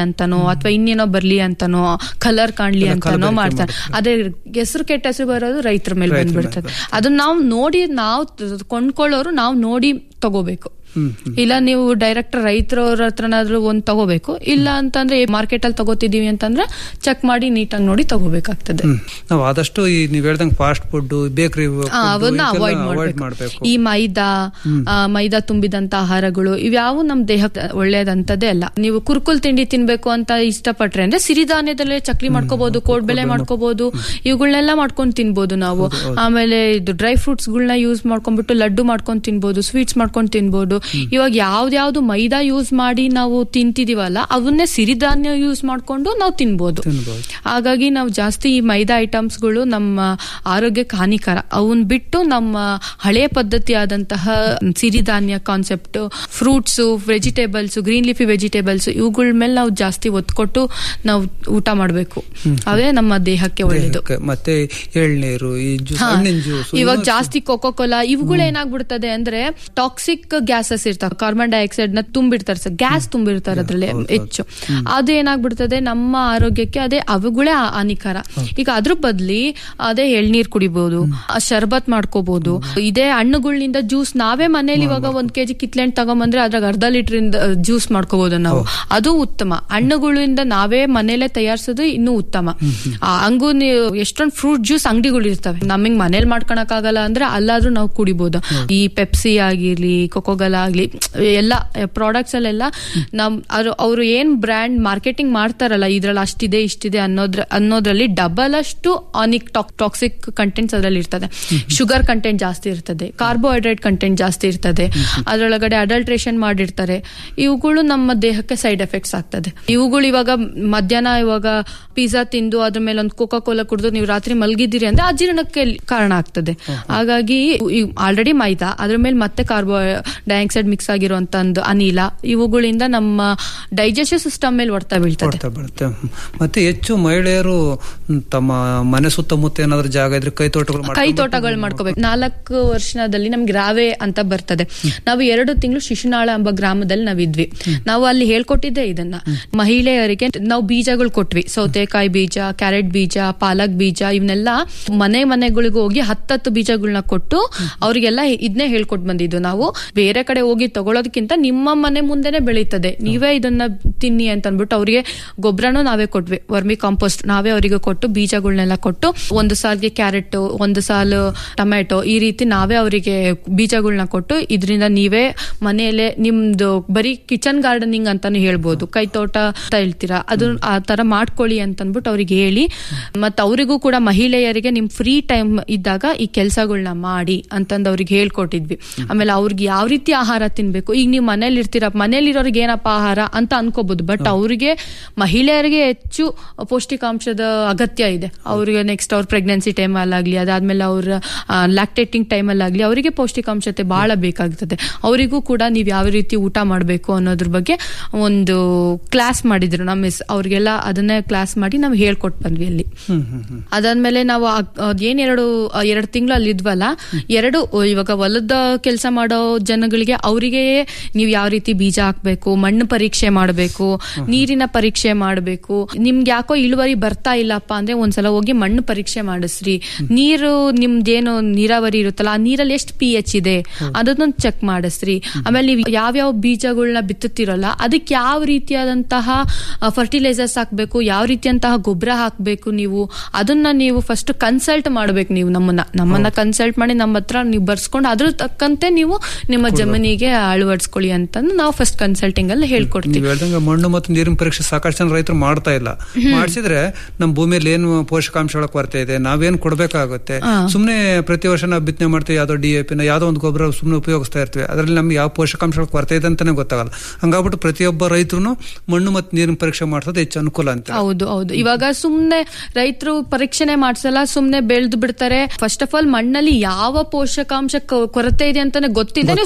ಅಂತಾನೋ ಅಥವಾ ಇನ್ನೇನೋ ಬರ್ಲಿ ಅಂತಾನೋ ಕಲರ್ ಕಾಣ್ಲಿ ಎಲ್ಲ ಅಂತಾನೋ ಕಲಬೆರಕೆ ಮಾಡ್ತಾರೆ ಅದೇ ಹೆಸರು ಕೆಟ್ಟ ಹೆಸರು ಬರೋದು ರೈತರ ಮೇಲೆ ರೈತರ ಮೇಲೆ ಬಂದ್ಬಿಡ್ತದೆ ಅದನ್ನ ನಾವು ನೋಡಿ ನಾವು ಕೊಂಡ್ಕೊಳ್ಳೋರು ನಾವು ನೋಡಿ ತಗೋಬೇಕು ಇಲ್ಲ ನೀವು ಡೈರೆಕ್ಟ್ ರೈತರವ್ರ ಹತ್ರನಾದ್ರೂ ಒಂದ್ ತಗೋಬೇಕು ಇಲ್ಲ ಅಂತಂದ್ರೆ ಮಾರ್ಕೆಟ್ ಅಲ್ಲಿ ತಗೋತಿದೀವಿ ಅಂತಂದ್ರೆ ಚೆಕ್ ಮಾಡಿ ನೀಟಾಗಿ ನೋಡಿ ತಗೋಬೇಕಾಗ್ತದೆ ಹ್ಮ್. ನಾವು ಆದಷ್ಟು ಈ ನೀವ್ ಹೇಳ್ದಂಗೆ ಫಾಸ್ಟ್ ಫುಡ್ ಬೇಕರಿ ಆ, ಅವನ್ನ ಅವಾಯ್ಡ್ ಅವಾಯ್ಡ್ ಮಾಡ್ಬೇಕು ಮಾಡಬೇಕು ಈ ಮೈದಾ ಆ, ಮೈದಾ ತುಂಬಿದಂತ ಆಹಾರಗಳು ಇವ್ಯಾವು ನಮ್ ದೇಹಕ್ಕೆ ಒಳ್ಳೇದಂತದೇ ಅಲ್ಲ ನೀವು ಕುರ್ಕುಲ್ ತಿಂಡಿ ತಿನ್ಬೇಕು ಅಂತ ಇಷ್ಟಪಟ್ರೆ ಅಂದ್ರೆ ಸಿರಿಧಾನ್ಯದಲ್ಲೇ ಚಕ್ಲಿ ಮಾಡ್ಕೋಬಹುದು ಕೋಡ್ಬೆಳೆ ಮಾಡ್ಕೋಬಹುದು ಇವುಗಳನ್ನೆಲ್ಲ ಮಾಡ್ಕೊಂಡು ತಿನ್ಬೋದು ನಾವು ಆಮೇಲೆ ಇದು ಡ್ರೈ ಫ್ರೂಟ್ಸ್ ಗಳನ್ನ ಯೂಸ್ ಮಾಡ್ಕೊಂಡ್ಬಿಟ್ಟು ಲಡ್ಡು ಮಾಡ್ಕೊಂಡು ತಿನ್ಬೋದು ಸ್ವೀಟ್ಸ್ ಮಾಡ್ಕೊಂಡು ತಿನ್ಬೋದು ಇವಾಗ ಯಾವ್ದ್ಯಾವ್ದು ಮೈದಾ ಯೂಸ್ ಮಾಡಿ ನಾವು ತಿಂತಿದೀವಲ್ಲ ಅವನ್ನೇ ಸಿರಿಧಾನ್ಯ ಯೂಸ್ ಮಾಡ್ಕೊಂಡು ನಾವು ತಿನ್ಬೋದು ಹಾಗಾಗಿ ನಾವು ಜಾಸ್ತಿ ಈ ಮೈದಾ ಐಟಮ್ಸ್ ಗಳು ನಮ್ಮ ಆರೋಗ್ಯಕ್ಕೆ ಹಾನಿಕರ ಅವನ್ ಬಿಟ್ಟು ನಮ್ಮ ಹಳೆಯ ಪದ್ಧತಿ ಆದಂತಹ ಸಿರಿಧಾನ್ಯ concept fruits vegetables green leafy vegetables ಇವುಗಳ ಮೇಲೆ ನಾವು ಜಾಸ್ತಿ ಒತ್ತು ಕೊಟ್ಟು ನಾವು ಊಟ ಮಾಡಬೇಕು ಅವೇ ನಮ್ಮ ದೇಹಕ್ಕೆ ಒಳ್ಳೇದು ದೇಹಕ್ಕೆ ಮತ್ತೆ ಎಳ್ನೀರು ಈ ಜ್ಯೂಸ್ ಹಾ. ಹಣ್ಣಿನ ಜ್ಯೂಸ್ ಇವಾಗ ಜಾಸ್ತಿ ಕೊಕೋ ಕೋಲಾ ಇವುಗಳು ಏನಾಗ್ಬಿಡ್ತದೆ ಅಂದ್ರೆ ಟಾಕ್ಸಿಕ್ ಗ್ಯಾಸಸ್ ಇರ್ತಾವ ಕಾರ್ಬನ್ ಡೈಆಕ್ಸೈಡ್ ನ ತುಂಬಿಡ್ತಾರೆ ಸರ್ ಗ್ಯಾಸ್ ತುಂಬಿರ್ತಾರೆ ಅದ್ರಲ್ಲಿ ಹೆಚ್ಚು ಅದು ಏನಾಗ್ಬಿಡ್ತದೆ ನಮ್ಮ ಆರೋಗ್ಯಕ್ಕೆ ಅದೇ ಅವುಗಳೇ ಹಾ- ಹಾನಿಕರ ಈಗ ಅದ್ರ ಬದ್ಲಿ ಅದೇ ಎಳ್ನೀರ್ ಕುಡಿಬಹುದು ಶರ್ಬತ್ ಮಾಡ್ಕೋಬಹುದು ಇದೇ ಹಣ್ಣುಗಳಿಂದ ಜ್ಯೂಸ್ ನಾವೇ ಮನೇಲಿ ಇವಾಗ ಒಂದ್ ಕೆಜಿ ಕಿತ್ಲೆಹಣ್ಣು ತಗೊಂಬಂದ್ರೆ ಅದ್ರಾಗ ಅರ್ಧ ಲೀಟರ್ ಇಂದ ಜ್ಯೂಸ್ ಮಾಡ್ಕೋಬಹುದು ನಾವು ಅದು ಉತ್ತಮ ಹಣ್ಣುಗಳಿಂದ ನಾವೇ ಮನೇಲೆ ತಯಾರಿಸೋದು ಇನ್ನೂ ಉತ್ತಮ ಆ, ಹಂಗೂ ನೀವು ಎಷ್ಟೊಂದು ಫ್ರೂಟ್ ಜ್ಯೂಸ್ ಅಂಗಡಿಗಳು ಇರ್ತವೆ ನಮಗ್ ಮನೇಲಿ ಮಾಡ್ಕೊಳಕ್ ಆಗಲ್ಲ ಅಂದ್ರೆ ಅಲ್ಲಾದ್ರೂ ನಾವು ಕುಡಿಬಹುದು ಈ ಪೆಪ್ಸಿ ಆಗಿರ್ಲಿ ಕೊಕೋಗಲ ಆಗ್ಲಿ ಎಲ್ಲ ಪ್ರಾಡಕ್ಟ್ಸ್ ಅಲ್ಲೆಲ್ಲ ನಮ್ ಅವರು ಏನ್ ಬ್ರ್ಯಾಂಡ್ ಮಾರ್ಕೆಟಿಂಗ್ ಮಾಡ್ತಾರಲ್ಲ ಇದ್ರಲ್ಲಿ ಅಷ್ಟಿದೆ ಇಷ್ಟಿದೆ ಅನ್ನೋದ್ರ ಅನ್ನೋದ್ರಲ್ಲಿ ಡಬಲ್ ಅಷ್ಟು ಆನಿಕ್ ಟಾಕ್ಸಿಕ್ ಕಂಟೆಂಟ್ಸ್ ಅದ್ರಲ್ಲಿ ಇರ್ತದೆ ಶುಗರ್ ಕಂಟೆಂಟ್ ಜಾಸ್ತಿ ಇರ್ತದೆ ಕಾರ್ಬೋಹೈಡ್ರೇಟ್ ಕಂಟೆಂಟ್ ಜಾಸ್ತಿ ಇರ್ತದೆ ಅದರೊಳಗಡೆ ಅಡಲ್ಟ್ರೇಷನ್ ಮಾಡಿರ್ತಾರೆ ಇವುಗಳು ನಮ್ಮ ದೇಹಕ್ಕೆ ಸೈಡ್ ಎಫೆಕ್ಟ್ಸ್ ಆಗ್ತದೆ ಇವುಗಳು ಇವಾಗ ಮಧ್ಯಾಹ್ನ ಇವಾಗ ಪಿಜ್ಜಾ ತಿಂದು ಅದ್ರ ಮೇಲೆ ಒಂದು ಕೋಕಾ ಕೋಲಾ ಕುಡಿದು ನೀವು ರಾತ್ರಿ ಮಲಗಿದ್ದೀರಿ ಅಂದ್ರೆ ಅಜೀರ್ಣಕ್ಕೆ ಕಾರಣ ಆಗ್ತದೆ ಹಾಗಾಗಿ ಆಲ್ರೆಡಿ ಮೈದಾ ಅದ್ರ ಮೇಲೆ ಮತ್ತೆ ಕಾರ್ಬೋ ಡೈಆಕ್ಸೈಡ್ ಮಿಕ್ಸ್ ಆಗಿರುವಂತ ಒಂದು ಅನಿಲ ಇವುಗಳಿಂದ ನಮ್ಮ ಡೈಜೆಸ್ಟಿವ್ ಸಿಸ್ಟಮ್ ಮೇಲೆ ಹೊಡ್ತಾ ಬೀಳ್ತದೆ ಕೊಡ್ತಾ ಬೀಳುತ್ತೆ ಹ್ಮ್. ಮತ್ತೆ ಹೆಚ್ಚು ಮಹಿಳೆಯರು ಹ್ಮ್, ತಮ್ಮ ಮನೆ ಸುತ್ತಮುತ್ತ ಏನಾದ್ರು ಜಾಗ ಇದ್ರೆ ಕೈ ತೋಟಗಳು ಕೈ ಮಾಡ್ಕೊಂಡು ತೋಟಗಳು ಮಾಡ್ಕೋಬೇಕು ನಾಲ್ಕು ವರ್ಷದಲ್ಲಿ ನಮ್ಗೆ ರಾವೆ ಅಂತ ಬರ್ತದೆ ನಾವು ಎರಡು ತಿಂಗಳು ಶಿಶುನಾಳ ಎಂಬ ಗ್ರಾಮದಲ್ಲಿ ನಾವಿದ್ವಿ ನಾವು ಅಲ್ಲಿ ಹೇಳ್ಕೊಟ್ಟಿದ್ದೆ ಇದನ್ನ ಮಹಿಳೆಯರಿಗೆ ನಾವು ಬೀಜಗಳು ಕೊಟ್ವಿ ಸೌತೆಕಾಯಿ ಬೀಜ ಕ್ಯಾರೆಟ್ ಬೀಜ ಪಾಲಕ್ ಬೀಜ ಇವನ್ನೆಲ್ಲ ಮನೆ ಮನೆಗಳಿಗೂ ಹೋಗಿ ಹತ್ತತ್ತು ಬೀಜಗಳನ್ನ ಕೊಟ್ಟು ಅವ್ರಿಗೆಲ್ಲ ಇದನ್ನೇ ಹೇಳ್ಕೊಟ್ ಬಂದಿದ್ದು ನಾವು ಬೇರೆ ಕಡೆ ಹೋಗಿ ತಗೊಳೋದಕ್ಕಿಂತ ನಿಮ್ಮ ಮನೆ ಮುಂದೆನೆ ಬೆಳೀತದೆ ನೀವೇ ಇದನ್ನ ತಿನ್ನಿ ಅಂತ ಅಂದ್ಬಿಟ್ಟು ಅವ್ರಿಗೆ ಗೊಬ್ಬರನೂ ನಾವೇ ಕೊಟ್ವಿ ವರ್ಮಿ ಕಾಂಪೋಸ್ಟ್ ನಾವೇ ಅವರಿಗೆ ಕೊಟ್ಟು ಬೀಜಗಳನ್ನೆಲ್ಲ ಕೊಟ್ಟು ಒಂದು ಸಾಲ್ಗೆ ಕ್ಯಾರೆಟ್ ಒಂದು ಸಾಲು ಟೊಮ್ಯಾಟೊ ಈ ರೀತಿ ನಾವೇ ಅವರಿಗೆ ಬೀಜಗಳನ್ನ ಕೊಟ್ಟು ಇದರಿಂದ ನೀವೇ ಮನೆಯಲ್ಲೇ ನಿಮ್ದು ಬರೀ ಕಿಚನ್ ಗಾರ್ಡನಿಂಗ್ ಅಂತಾನು ಹೇಳ್ಬೋದು ಕೈ ತೋಟ ಅಂತ ಹೇಳ್ತೀರಾ ಅದು ಆ ತರ ಮಾಡ್ಕೊಳ್ಳಿ ಅಂತ ಅಂದ್ಬಿಟ್ಟು ಅವ್ರಿಗೆ ಹೇಳಿ ಮತ್ತ ಅವರಿಗೂ ಕೂಡ ಮಹಿಳೆಯರಿಗೆ ನಿಮ್ ಫ್ರೀ ಟೈಮ್ ಇದ್ದಾಗ ಈ ಕೆಲಸಗಳನ್ನ ಮಾಡಿ ಅಂತಂದು ಅವ್ರಿಗೆ ಹೇಳ್ಕೊಟ್ಟಿದ್ವಿ ಆಮೇಲೆ ಅವ್ರಿಗೆ ಯಾವ ರೀತಿ ಆಹಾರ ತಿನ್ಬೇಕು ಈಗ ನೀವು ಮನೇಲಿ ಇರ್ತೀರ ಮನೇಲಿರೋರಿಗೆ ಏನಪ್ಪ ಆಹಾರ ಅಂತ ಅನ್ಕೋಬಹುದು ಬಟ್ ಅವ್ರಿಗೆ ಮಹಿಳೆಯರಿಗೆ ಹೆಚ್ಚು ಪೌಷ್ಟಿಕಾಂಶದ ಅಗತ್ಯ ಇದೆ ಅವ್ರಿಗೆ ನೆಕ್ಸ್ಟ್ ಅವ್ರ ಪ್ರೆಗ್ನೆನ್ಸಿ ಟೈಮ್ ಅಲ್ಲಾಗ್ಲಿ ಅದಾದ್ಮೇಲೆ ಅವ್ರ ಲ್ಯಾಕ್ಟೇಟಿಂಗ್ ಟೈಮ್ ಅಲ್ಲಾಗ್ಲಿ ಅವರಿಗೆ ಪೌಷ್ಟಿಕಾಂಶತೆ ಬಹಳ ಬೇಕಾಗ್ತದೆ ಅವರಿಗೂ ಕೂಡ ನೀವು ಯಾವ ರೀತಿ ಊಟ ಮಾಡಬೇಕು ಅನ್ನೋದ್ರ ಬಗ್ಗೆ ಒಂದು ಕ್ಲಾಸ್ ಮಾಡಿದ್ರು ನಮ್ಮ ಮಿಸ್ ಅವ್ರಿಗೆಲ್ಲ ಅದನ್ನೇ ಕ್ಲಾಸ್ ಮಾಡಿ ನಾವು ಹೇಳ್ಕೊಟ್ ಬಂದ್ವಿ ಅಲ್ಲಿ ಹ್ಮ್ ಹ್ಮ್ ಹ್ಮ್ ಅದಾದ್ಮೇಲೆ ನಾವು ಆ- ಅದ್ ಏನ್ ಎರಡು ಆ ಎರಡು ತಿಂಗಳು ಅಲ್ಲಿ ಇದ್ವಲ್ಲ ಎರಡು ಇವಾಗ ಹೊಲದ ಕೆಲಸ ಮಾಡೋ ಜನಗಳಿಗೆ ಅವರಿಗೆ ನೀವು ಯಾವ ರೀತಿ ಬೀಜ ಹಾಕ್ಬೇಕು ಮಣ್ಣು ಪರೀಕ್ಷೆ ಮಾಡಬೇಕು ನೀರಿನ ಪರೀಕ್ಷೆ ಮಾಡಬೇಕು ನಿಮ್ಗೆ ಯಾಕೋ ಇಳುವರಿ ಬರ್ತಾ ಇಲ್ಲಪ್ಪ ಅಂದ್ರೆ ಒಂದ್ಸಲ ಹೋಗಿ ಮಣ್ಣು ಪರೀಕ್ಷೆ ಮಾಡಿಸ್ರಿ ನೀರು ನಿಮ್ದೇನು ನೀರಾವರಿ ಇರುತ್ತಲ್ಲ ಆ ನೀರಲ್ಲಿ ಎಷ್ಟು ಪಿ ಎಚ್ ಇದೆ ಅದನ್ನೊಂದು ಚೆಕ್ ಮಾಡಿಸ್ರಿ ಆಮೇಲೆ ನೀವು ಯಾವ್ಯಾವ ಬೀಜಗಳನ್ನ ಬಿತ್ತುತ್ತಿರಲ್ಲ ಅದಕ್ಕೆ ಯಾವ ರೀತಿಯಾದಂತಹ ಫರ್ಟಿಲೈಸರ್ಸ್ ಹಾಕ್ಬೇಕು ಯಾವ ರೀತಿಯಂತಹ ಗೊಬ್ಬರ ಹಾಕ್ಬೇಕು ನೀವು ಅದನ್ನ ನೀವು ಫಸ್ಟ್ ಕನ್ಸಲ್ಟ್ ಮಾಡ್ಬೇಕು ನೀವು ನಮ್ಮನ್ನ ನಮ್ಮನ್ನ ಕನ್ಸಲ್ಟ್ ಮಾಡಿ ನಮ್ಮ ಹತ್ರ ನೀವು ಬರ್ಸ್ಕೊಂಡು ಅದ್ರ ತಕ್ಕಂತೆ ನೀವು ನಿಮ್ಮ ಜಮೀನಿಗೆ ಅಳವಡಿಸ್ಕೊಳ್ಳಿ ಅಂತಂದು ನಾವು ಫಸ್ಟ್ ಕನ್ಸಲ್ಟಿಂಗ್ ಅಲ್ಲಿ ಹೇಳ್ಕೊಡ್ತೀವಿ ನೀವು ಹೇಳ್ದಂಗೆ ಮಣ್ಣು ಮತ್ತು ನೀರಿನ ಪರೀಕ್ಷೆ ಸಾಕಷ್ಟು ಜನ ರೈತರು ಮಾಡ್ತಾ ಇಲ್ಲ ಮಾಡಿಸಿದ್ರೆ ನಮ್ಮ ಭೂಮಿಯಲ್ಲಿ ಏನು ಪೋಷಕಾಂಶಗಳ ಕೊರತೆ ಇದೆ ನಾವೇನ್ ಕೊಡ್ಬೇಕಾಗುತ್ತೆ ಹಾ. ಸುಮ್ನೆ ಪ್ರತಿ ವರ್ಷ ನಾವು ಬಿತ್ತನೆ ಮಾಡ್ತೀವಿ ಯಾವ್ದೋ ಡಿ ಎ ಪಿನ ಯಾವ್ದೋ ಒಂದು ಗೊಬ್ಬರ ಸುಮ್ನೆ ಉಪಯೋಗಿಸ್ತಾ ಇರ್ತೀವಿ ಅದ್ರಲ್ಲಿ ನಮ್ಗೆ ಯಾವ ಪೋಷಕಾಂಶಗಳ ಕೊರತೆ ಇದೆ ಅಂತಾನೆ ಗೊತ್ತಾಗಲ್ಲ ಹಂಗಾಗ್ಬಿಟ್ಟು ಪ್ರತಿಯೊಬ್ಬ ರೈತರು ಮಣ್ಣು ಮತ್ತು ನೀರಿನ ಪರೀಕ್ಷೆ ಮಾಡ್ಸೋದು ಹೆಚ್ಚು ಅನುಕೂಲ ಅಂತ ಹೌದು ಹೌದು ಇವಾಗ ಸುಮ್ನೆ ರೈತರು ಪರೀಕ್ಷೆನೆ ಮಾಡ್ಸಲ್ಲ ಸುಮ್ನೆ ಬೆಳೆದು ಬಿಡ್ತಾರೆ ಫಸ್ಟ್ ಆಫ್ ಆಲ್ ಮಣ್ಣಲ್ಲಿ ಯಾವ ಪೋಷಕಾಂಶ ಕ- ಕೊರತೆ ಇದೆ ಅಂತಾನೆ ಗೊತ್ತಿದ್ದೇನೆ ಸುಮ್ನೆ ಗೊಬ್ಬರ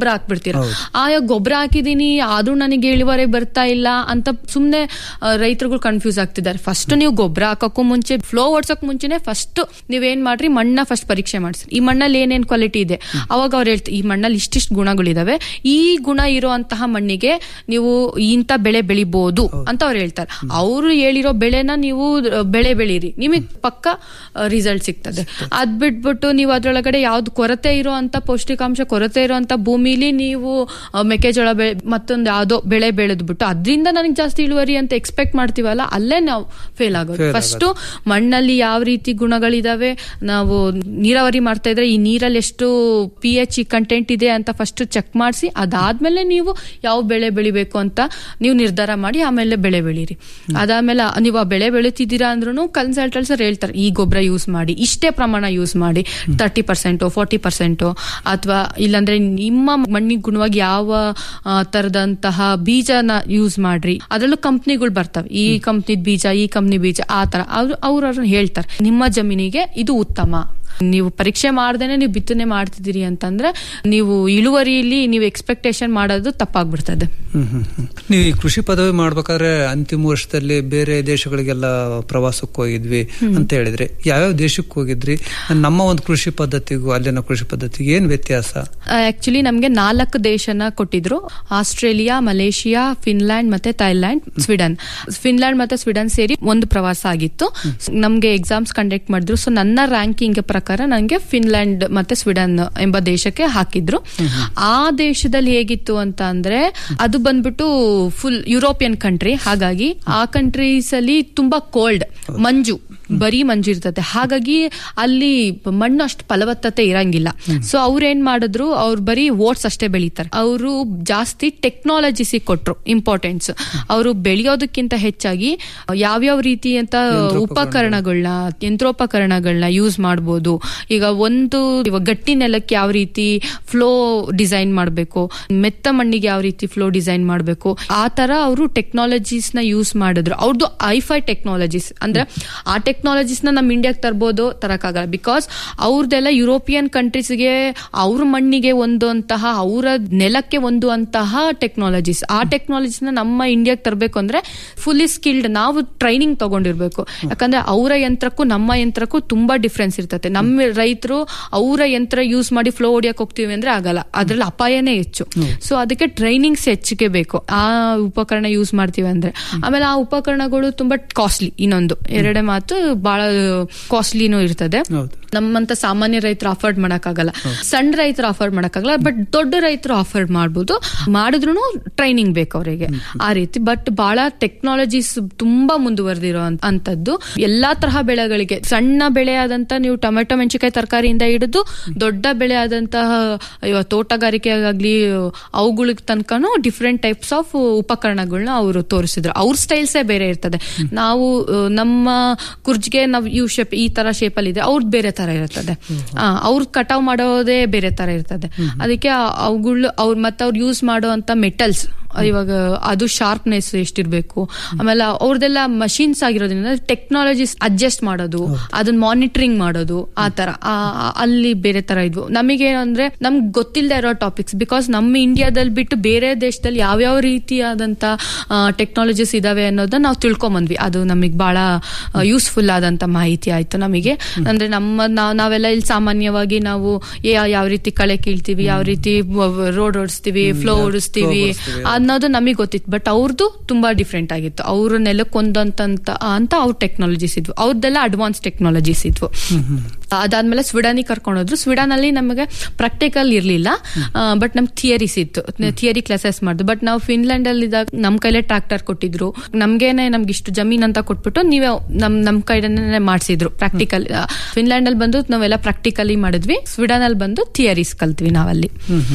ಗೊಬ್ಬರ ಹಾಕ್ಬಿಡ್ತೀರಾ ಆ ಗೊಬ್ಬರ ಹಾಕಿದೀನಿ ಆದ್ರೂ ನನಗೆ ಇಳುವರಿ ಬರ್ತಾ ಇಲ್ಲ ಅಂತ ಸುಮ್ನೆ ರೈತರುಗಳು ಕನ್ಫ್ಯೂಸ್ ಆಗ್ತಿದ್ದಾರೆ ಫಸ್ಟ್ ನೀವು ಗೊಬ್ಬರ ಹಾಕಕ್ಕೂ ಮುಂಚೆ ಫ್ಲೋ ಓಡ್ಸಕ್ ಮುಂಚೆನೆ ಫಸ್ಟ್ ನೀವೇನ್ ಮಾಡ್ರಿ ಮಣ್ಣ ಫಸ್ಟ್ ಪರೀಕ್ಷೆ ಮಾಡಿಸಿ ಈ ಮಣ್ಣಲ್ಲಿ ಏನೇನ್ ಕ್ವಾಲಿಟಿ ಇದೆ ಅವಾಗ ಅವ್ರು ಹೇಳ್ತಾರೆ ಈ ಮಣ್ಣಲ್ಲಿ ಇಷ್ಟಿಷ್ಟು ಗುಣಗಳಿದಾವೆ ಈ ಗುಣ ಇರುವಂತಹ ಮಣ್ಣಿಗೆ ನೀವು ಇಂಥ ಬೆಳೆ ಬೆಳಿಬಹುದು ಅಂತ ಅವ್ರು ಹೇಳ್ತಾರೆ ಅವರು ಹೇಳಿರೋ ಬೆಳೆನ ನೀವು ಬೆಳೆ ಬೆಳೀರಿ ನಿಮಗೆ ಪಕ್ಕ ರಿಸಲ್ಟ್ ಸಿಗ್ತದೆ ಅದ್ ಬಿಟ್ಬಿಟ್ಟು ನೀವು ಅದ್ರೊಳಗಡೆ ಯಾವ್ದು ಕೊರತೆ ಇರೋ ಅಂತ ಪೌಷ್ಟಿಕಾಂಶ ಕೊರತೆ ಇರುವಂತ ಭೂಮಿಲಿ ನೀವು ಆ, ಮೆಕ್ಕೆಜೋಳ ಬೆಳೆ ಮತ್ತೊಂದು ಯಾವ್ದೋ ಬೆಳೆ ಬೆಳೆದ್ಬಿಟ್ಟು ಅದರಿಂದ ನನಗೆ ಜಾಸ್ತಿ ಇಳುವರಿ ಅಂತ ಎಕ್ಸ್ಪೆಕ್ಟ್ ಮಾಡ್ತೀವಲ್ಲ ಅಲ್ಲೇ ನಾವು ಫೇಲ್ ಆಗೋದು Fail ಫಸ್ಟ್ ಮಣ್ಣಲ್ಲಿ ಯಾವ ರೀತಿ ಗುಣಗಳಿದಾವೆ ನಾವು ನೀರಾವರಿ ಮಾಡ್ತಾ ಇದ್ರೆ ಈ ನೀರಲ್ಲಿ ಎಷ್ಟು ಪಿ ಎಚ್ ಕಂಟೆಂಟ್ ಇದೆ ಅಂತ ಫಸ್ಟ್ ಚೆಕ್ ಮಾಡಿಸಿ ಅದಾದ್ಮೇಲೆ ನೀವು ಯಾವ ಬೆಳೆ ಬೆಳಿಬೇಕು ಅಂತ ನೀವು ನಿರ್ಧಾರ ಮಾಡಿ ಆಮೇಲೆ ಬೆಳೆ ಬೆಳೀರಿ ಅದಾದ್ಮೇಲೆ ನೀವು ಆ ಬೆಳೆ ಬೆಳಿತಿದ್ದೀರಾ ಅಂದ್ರೂ ಕನ್ಸಲ್ಟೆಂಟ್ಸ್ ಹೇಳ್ತಾರೆ ಈ ಗೊಬ್ಬರ ಯೂಸ್ ಮಾಡಿ ಇಷ್ಟೇ ಪ್ರಮಾಣ ಯೂಸ್ ಮಾಡಿ ತರ್ಟಿ ಪರ್ಸೆಂಟು ಫೋರ್ಟಿ ಪರ್ಸೆಂಟು ಅಥವಾ ಇಲ್ಲಾಂದ್ರೆ ನಿಮ್ಮ ಮಣ್ಣಿಗೆ ಗುಣವಾಗಿ ಯಾವ ಆ, ತರದಂತಹ ಬೀಜನ ಯೂಸ್ ಮಾಡ್ರಿ ಅದರಲ್ಲೂ ಕಂಪ್ನಿಗಳು ಬರ್ತವೆ ಈ ಕಂಪ್ನಿ ಬೀಜ ಈ ಕಂಪ್ನಿ ಬೀಜ ಆ ತರ ಅವ್ರು ಅವ್ರು ಹೇಳ್ತಾರೆ ನಿಮ್ಮ ಜಮೀನಿಗೆ ಇದು ಉತ್ತಮ ನೀವು ಪರೀಕ್ಷೆ ಮಾಡ್ದೇನೆ ನೀವು ಬಿತ್ತನೆ ಮಾಡ್ತಿದ್ದೀರಿ ಅಂತಂದ್ರೆ ನೀವು ಇಳುವರಿಯಲ್ಲಿ ನೀವು ಎಕ್ಸ್ಪೆಕ್ಟೇಷನ್ ಮಾಡೋದು ತಪ್ಪಾಗ್ಬಿಡ್ತದೆ ಹ್ಮ್ ಹ್ಮ್ ಹ್ಮ್. ನೀವು ಈ ಕೃಷಿ ಪದವಿ ಮಾಡ್ಬೇಕಾದ್ರೆ ಅಂತಿಮ ವರ್ಷದಲ್ಲಿ ಬೇರೆ ದೇಶಗಳಿಗೆಲ್ಲ ಪ್ರವಾಸಕ್ಕೆ ಹೋಗಿದ್ವಿ ಅಂತ ಹೇಳಿದ್ರಿ ಯಾವ್ಯಾವ ದೇಶಕ್ಕೆ ಹೋಗಿದ್ರಿ ನಮ್ಮ ಒಂದು ಕೃಷಿ ಪದ್ಧತಿಗೂ ಅಲ್ಲಿನ ಕೃಷಿ ಪದ್ಧತಿಗೆ ಏನ್ ವ್ಯತ್ಯಾಸ ಆಕ್ಚುಲಿ ನಮ್ಗೆ ನಾಲ್ಕು ದೇಶನ ಕೊಟ್ಟಿದ್ರು ಆಸ್ಟ್ರೇಲಿಯಾ ಮಲೇಷಿಯಾ ಫಿನ್ಲ್ಯಾಂಡ್ ಮತ್ತೆ ಥೈಲ್ಯಾಂಡ್ ಸ್ವೀಡನ್ ಫಿನ್ಲ್ಯಾಂಡ್ ಮತ್ತೆ ಸ್ವೀಡನ್ ಸೇರಿ ಒಂದು ಪ್ರವಾಸ ಆಗಿತ್ತು ನಮ್ಗೆ ಎಕ್ಸಾಮ್ಸ್ ಕಂಡಕ್ಟ್ ಮಾಡಿದ್ರು ಸೊ ನನ್ನ ರ್ಯಾಂಕಿಂಗ್ ಪ್ರಕಾರ ನನಗೆ ಫಿನ್ಲ್ಯಾಂಡ್ ಮತ್ತೆ ಸ್ವೀಡನ್ ಎಂಬ ದೇಶಕ್ಕೆ ಹಾಕಿದ್ರು ಆ ದೇಶದಲ್ಲಿ ಹೇಗಿತ್ತು ಅಂತ ಅಂದ್ರೆ ಅದು ಬಂದ್ಬಿಟ್ಟು ಫುಲ್ ಯುರೋಪಿಯನ್ ಕಂಟ್ರಿ ಹಾಗಾಗಿ ಆ ಕಂಟ್ರೀಸ್ ಅಲ್ಲಿ ತುಂಬಾ ಕೋಲ್ಡ್ ಮಂಜು ಬರೀ ಮಂಜು ಇರ್ತದೆ ಹಾಗಾಗಿ ಅಲ್ಲಿ ಮಣ್ಣು ಅಷ್ಟು ಫಲವತ್ತತೆ ಇರಂಗಿಲ್ಲ ಸೊ ಅವ್ರು ಏನ್ ಮಾಡಿದ್ರು ಅವ್ರು ಬರೀ ಓಟ್ಸ್ ಅಷ್ಟೇ ಬೆಳೀತಾರೆ ಅವರು ಜಾಸ್ತಿ ಟೆಕ್ನಾಲಜಿಸಿ ಕೊಟ್ರು ಇಂಪಾರ್ಟೆನ್ಸ್ ಅವರು ಬೆಳೆಯೋದಕ್ಕಿಂತ ಹೆಚ್ಚಾಗಿ ಯಾವ್ಯಾವ ರೀತಿ ಅಂತ ಉಪಕರಣಗಳನ್ನ ಯಂತ್ರೋಪಕರಣಗಳನ್ನ ಯೂಸ್ ಮಾಡ್ಬೋದು ಈಗ ಒಂದು ಇವಾಗ ಗಟ್ಟಿ ನೆಲಕ್ಕೆ ಯಾವ ರೀತಿ ಫ್ಲೋ ಡಿಸೈನ್ ಮಾಡಬೇಕು ಮೆತ್ತ ಮಣ್ಣಿಗೆ ಯಾವ ರೀತಿ ಫ್ಲೋ ಡಿಸೈನ್ ಮಾಡಬೇಕು ಆ ತರ ಅವರು ಟೆಕ್ನಾಲಜೀಸ್ ನ ಯೂಸ್ ಮಾಡಿದ್ರು ಅವ್ರದ್ದು ಐಫೈ ಟೆಕ್ನಾಲಜೀಸ್ ಅಂದ್ರೆ ಆ ಟೆಕ್ನಾಲಜೀಸ್ ನ ನಮ್ ಇಂಡಿಯಾಕ್ ತರ್ಬೋದು ತರಕ್ಕಾಗಲ್ಲ ಬಿಕಾಸ್ ಅವ್ರದ್ದೆಲ್ಲ ಯುರೋಪಿಯನ್ ಕಂಟ್ರೀಸ್ಗೆ ಅವ್ರ ಮಣ್ಣಿಗೆ ಒಂದು ಅಂತಹ ಅವರ ನೆಲಕ್ಕೆ ಒಂದು ಅಂತಹ ಟೆಕ್ನಾಲಜೀಸ್ ಆ ಟೆಕ್ನಾಲಜೀಸ್ ನ ನಮ್ಮ ಇಂಡಿಯಾಕ್ ತರಬೇಕು ಅಂದ್ರೆ ಫುಲ್ಲಿ ಸ್ಕಿಲ್ಡ್ ನಾವು ಟ್ರೈನಿಂಗ್ ತಗೊಂಡಿರ್ಬೇಕು ಯಾಕಂದ್ರೆ ಅವರ ಯಂತ್ರಕ್ಕೂ ನಮ್ಮ ಯಂತ್ರಕ್ಕೂ ತುಂಬಾ ಡಿಫ್ರೆನ್ಸ್ ಇರ್ತದೆ ನಮ್ಮ ರೈತರು ಅವರ ಯಂತ್ರ ಯೂಸ್ ಮಾಡಿ ಫ್ಲೋ ಹೊಡಿಯಕ್ ಹೋಗ್ತೀವಿ ಅಂದ್ರೆ ಆಗಲ್ಲ ಅದ್ರಲ್ಲಿ ಅಪಾಯನೇ ಹೆಚ್ಚು ಸೊ ಅದಕ್ಕೆ ಟ್ರೈನಿಂಗ್ಸ್ ಹೆಚ್ಚಿಗೆ ಬೇಕು ಆ ಉಪಕರಣ ಯೂಸ್ ಮಾಡ್ತೀವಿ ಅಂದ್ರೆ ಆಮೇಲೆ ಆ ಉಪಕರಣಗಳು ತುಂಬಾ ಕಾಸ್ಟ್ಲಿ ಇನ್ನೊಂದು ಎರಡೇ ಮಾತು ಬಹಳ ಕಾಸ್ಟ್ಲಿನೂ ಇರ್ತದೆ ನಮ್ಮಂತ ಸಾಮಾನ್ಯ ರೈತರು ಅಫೋರ್ಡ್ ಮಾಡಕ್ಕಾಗಲ್ಲ ಸಣ್ಣ ರೈತರು ಅಫೋರ್ಡ್ ಮಾಡಕ್ಕಾಗಲ್ಲ ಬಟ್ ದೊಡ್ಡ ರೈತರು ಅಫೋರ್ಡ್ ಮಾಡ್ಬೋದು ಮಾಡಿದ್ರು ಟ್ರೈನಿಂಗ್ ಬೇಕು ಅವರಿಗೆ ಆ ರೀತಿ ಬಟ್ ಬಹಳ ಟೆಕ್ನಾಲಜೀಸ್ ತುಂಬಾ ಮುಂದುವರೆದಿರೋ ಅಂತದ್ದು ಎಲ್ಲಾ ತರಹ ಬೆಳೆಗಳಿಗೆ ಸಣ್ಣ ಬೆಳೆ ಆದಂತ ನೀವು ಟೊಮೆಟೊ ಮೆಣಸಿನಕಾಯಿ ತರಕಾರಿಯಿಂದ ಹಿಡಿದು ದೊಡ್ಡ ಬೆಳೆ ಆದಂತಹ ಇವಾಗ ತೋಟಗಾರಿಕೆ ಆಗ್ಲಿ ಅವುಗಳಿಗೆ ತನಕನೂ ಡಿಫ್ರೆಂಟ್ ಟೈಪ್ಸ್ ಆಫ್ ಉಪಕರಣಗಳನ್ನ ಅವರು ತೋರಿಸಿದ್ರು ಅವ್ರ ಸ್ಟೈಲ್ಸೇ ಬೇರೆ ಇರ್ತದೆ ನಾವು ಆ, ನಮ್ಮ ಕುರ್ಜಿಗೆ ನಾವು ಇವ್ ಶೇಪ್ ಈ ತರ ಶೇಪ್ ಅಲ್ಲಿ ಇದೆ ಅವ್ರದ್ದು ಬೇರೆ ತರ ಇರ್ತದೆ ಅವ್ರ ಕಟಾವ್ ಮಾಡೋದೇ ಬೇರೆ ತರ ಇರ್ತದೆ ಅದಕ್ಕೆ ಅವುಗಳು ಅವ್ರ ಮತ್ತೆ ಅವ್ರು ಯೂಸ್ ಮಾಡುವಂತ ಮೆಟಲ್ಸ್ ಇವಾಗ ಅದು ಶಾರ್ಪ್ನೆಸ್ ಎಷ್ಟಿರ್ಬೇಕು ಆಮೇಲೆ ಅವ್ರದೆಲ್ಲ ಮಷೀನ್ಸ್ ಆಗಿರೋದ್ರಿಂದ ಟೆಕ್ನಾಲಜೀಸ್ ಅಡ್ಜಸ್ಟ್ ಮಾಡೋದು ಅದನ್ನ ಮಾನಿಟರಿಂಗ್ ಮಾಡೋದು ಆ ತರ ಆ, ಆ, ಅಲ್ಲಿ ಬೇರೆ ತರ ಇದ್ವು ನಮಗೆ ಅಂದ್ರೆ ನಮ್ಗೆ ಗೊತ್ತಿಲ್ಲದೆ ಇರೋ ಟಾಪಿಕ್ಸ್ ಬಿಕಾಸ್ ನಮ್ಮ ಇಂಡಿಯಾದಲ್ಲಿ ಬಿಟ್ಟು ಬೇರೆ ದೇಶದಲ್ಲಿ ಯಾವ್ಯಾವ ರೀತಿಯಾದಂತ ಟೆಕ್ನಾಲಜೀಸ್ ಇದಾವೆ ಅನ್ನೋದನ್ನ ನಾವು ತಿಳ್ಕೊಂಬಂದ್ವಿ ಅದು ನಮಗೆ ಬಹಳ ಯೂಸ್ಫುಲ್ ಆದಂತ ಮಾಹಿತಿ ಆಯ್ತು ನಮಗೆ ಅಂದ್ರೆ ನಮ್ಮ ನಾವ್- ನಾವೆಲ್ಲ ಇಲ್ಲಿ ಸಾಮಾನ್ಯವಾಗಿ ನಾವು ಯಾ- ಯಾವ ರೀತಿ ಕಳೆ ಕೀಳ್ತೀವಿ ಯಾವ ರೀತಿ ರೋಡ್ ಓಡಿಸ್ತೀವಿ ಫ್ಲೋ ಓಡಿಸ್ತೀವಿ ಅನ್ನೋದು ನಮಗೆ ಗೊತ್ತಿತ್ತು ಬಟ್ ಅವ್ರದ್ದು ತುಂಬಾ ಡಿಫ್ರೆಂಟ್ ಆಗಿತ್ತು ಅವ್ರ ನೆಲಕ್ಕೊಂದಂತ ಅಂತ ಅವ್ರ ಟೆಕ್ನಾಲಜೀಸ್ ಇದ್ವು ಅವ್ರದ್ದೆಲ್ಲ ಅಡ್ವಾನ್ಸ್ ಟೆಕ್ನಾಲಜೀಸ್ ಇದ್ವು ಅದಾದ್ಮೇಲೆ ಸ್ವೀಡನಿಗೆ ಕರ್ಕೊಂಡೋದ್ರು ಸ್ವೀಡನ್ ಅಲ್ಲಿ ನಮಗೆ ಪ್ರಾಕ್ಟಿಕಲ್ ಇರ್ಲಿಲ್ಲ ಬಟ್ ನಮ್ಗೆ ಥಿಯರೀಸ್ ಇತ್ತು ಥಿಯರಿ ಕ್ಲಾಸಸ್ ಮಾಡಿದ್ರು ಬಟ್ ನಾವು ಫಿನ್ಲ್ಯಾಂಡ್ ಅಲ್ಲಿ ಇದ್ದಾಗ ನಮ್ ಕೈಲೇ ಟ್ರಾಕ್ಟರ್ ಕೊಟ್ಟಿದ್ರು ನಮ್ಗೇನೆ ನಮ್ಗೆ ಇಷ್ಟು ಜಮೀನ್ ಅಂತ ಕೊಟ್ಬಿಟ್ಟು ನೀವೇ ನಮ್ ನಮ್ ಕೈಲೇ ಮಾಡಿಸಿದ್ರು ಪ್ರಾಕ್ಟಿಕಲ್ ಫಿನ್ಲ್ಯಾಂಡ್ ಅಲ್ಲಿ ಬಂದು ನಾವೆಲ್ಲ ಪ್ರಾಕ್ಟಿಕಲಿ ಮಾಡಿದ್ವಿ ಸ್ವೀಡನ್ ಅಲ್ಲಿ ಬಂದು ಥಿಯರೀಸ್ ಕಲ್ತ್ವಿ ನಾವಲ್ಲಿ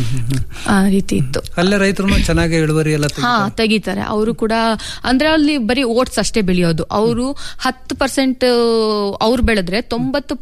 ಆ ರೀತಿ ಇತ್ತು ಅಲ್ಲೇ ರೈತರು ಚೆನ್ನಾಗಿ ಇಳುವರಿ ಎಲ್ಲ ಹಾ ತೆಗಿತಾರೆ ಅವರು ಕೂಡ ಅಂದ್ರೆ ಅಲ್ಲಿ ಬರೀ ಓಟ್ಸ್ ಅಷ್ಟೇ ಬೆಳೆಯೋದು ಅವರು ಹತ್ತು ಪರ್ಸೆಂಟ್ ಅವ್ರು ಬೆಳೆದ್ರೆ ತೊಂಬತ್ತು ಪರ್ಸೆಂಟ್ ಈ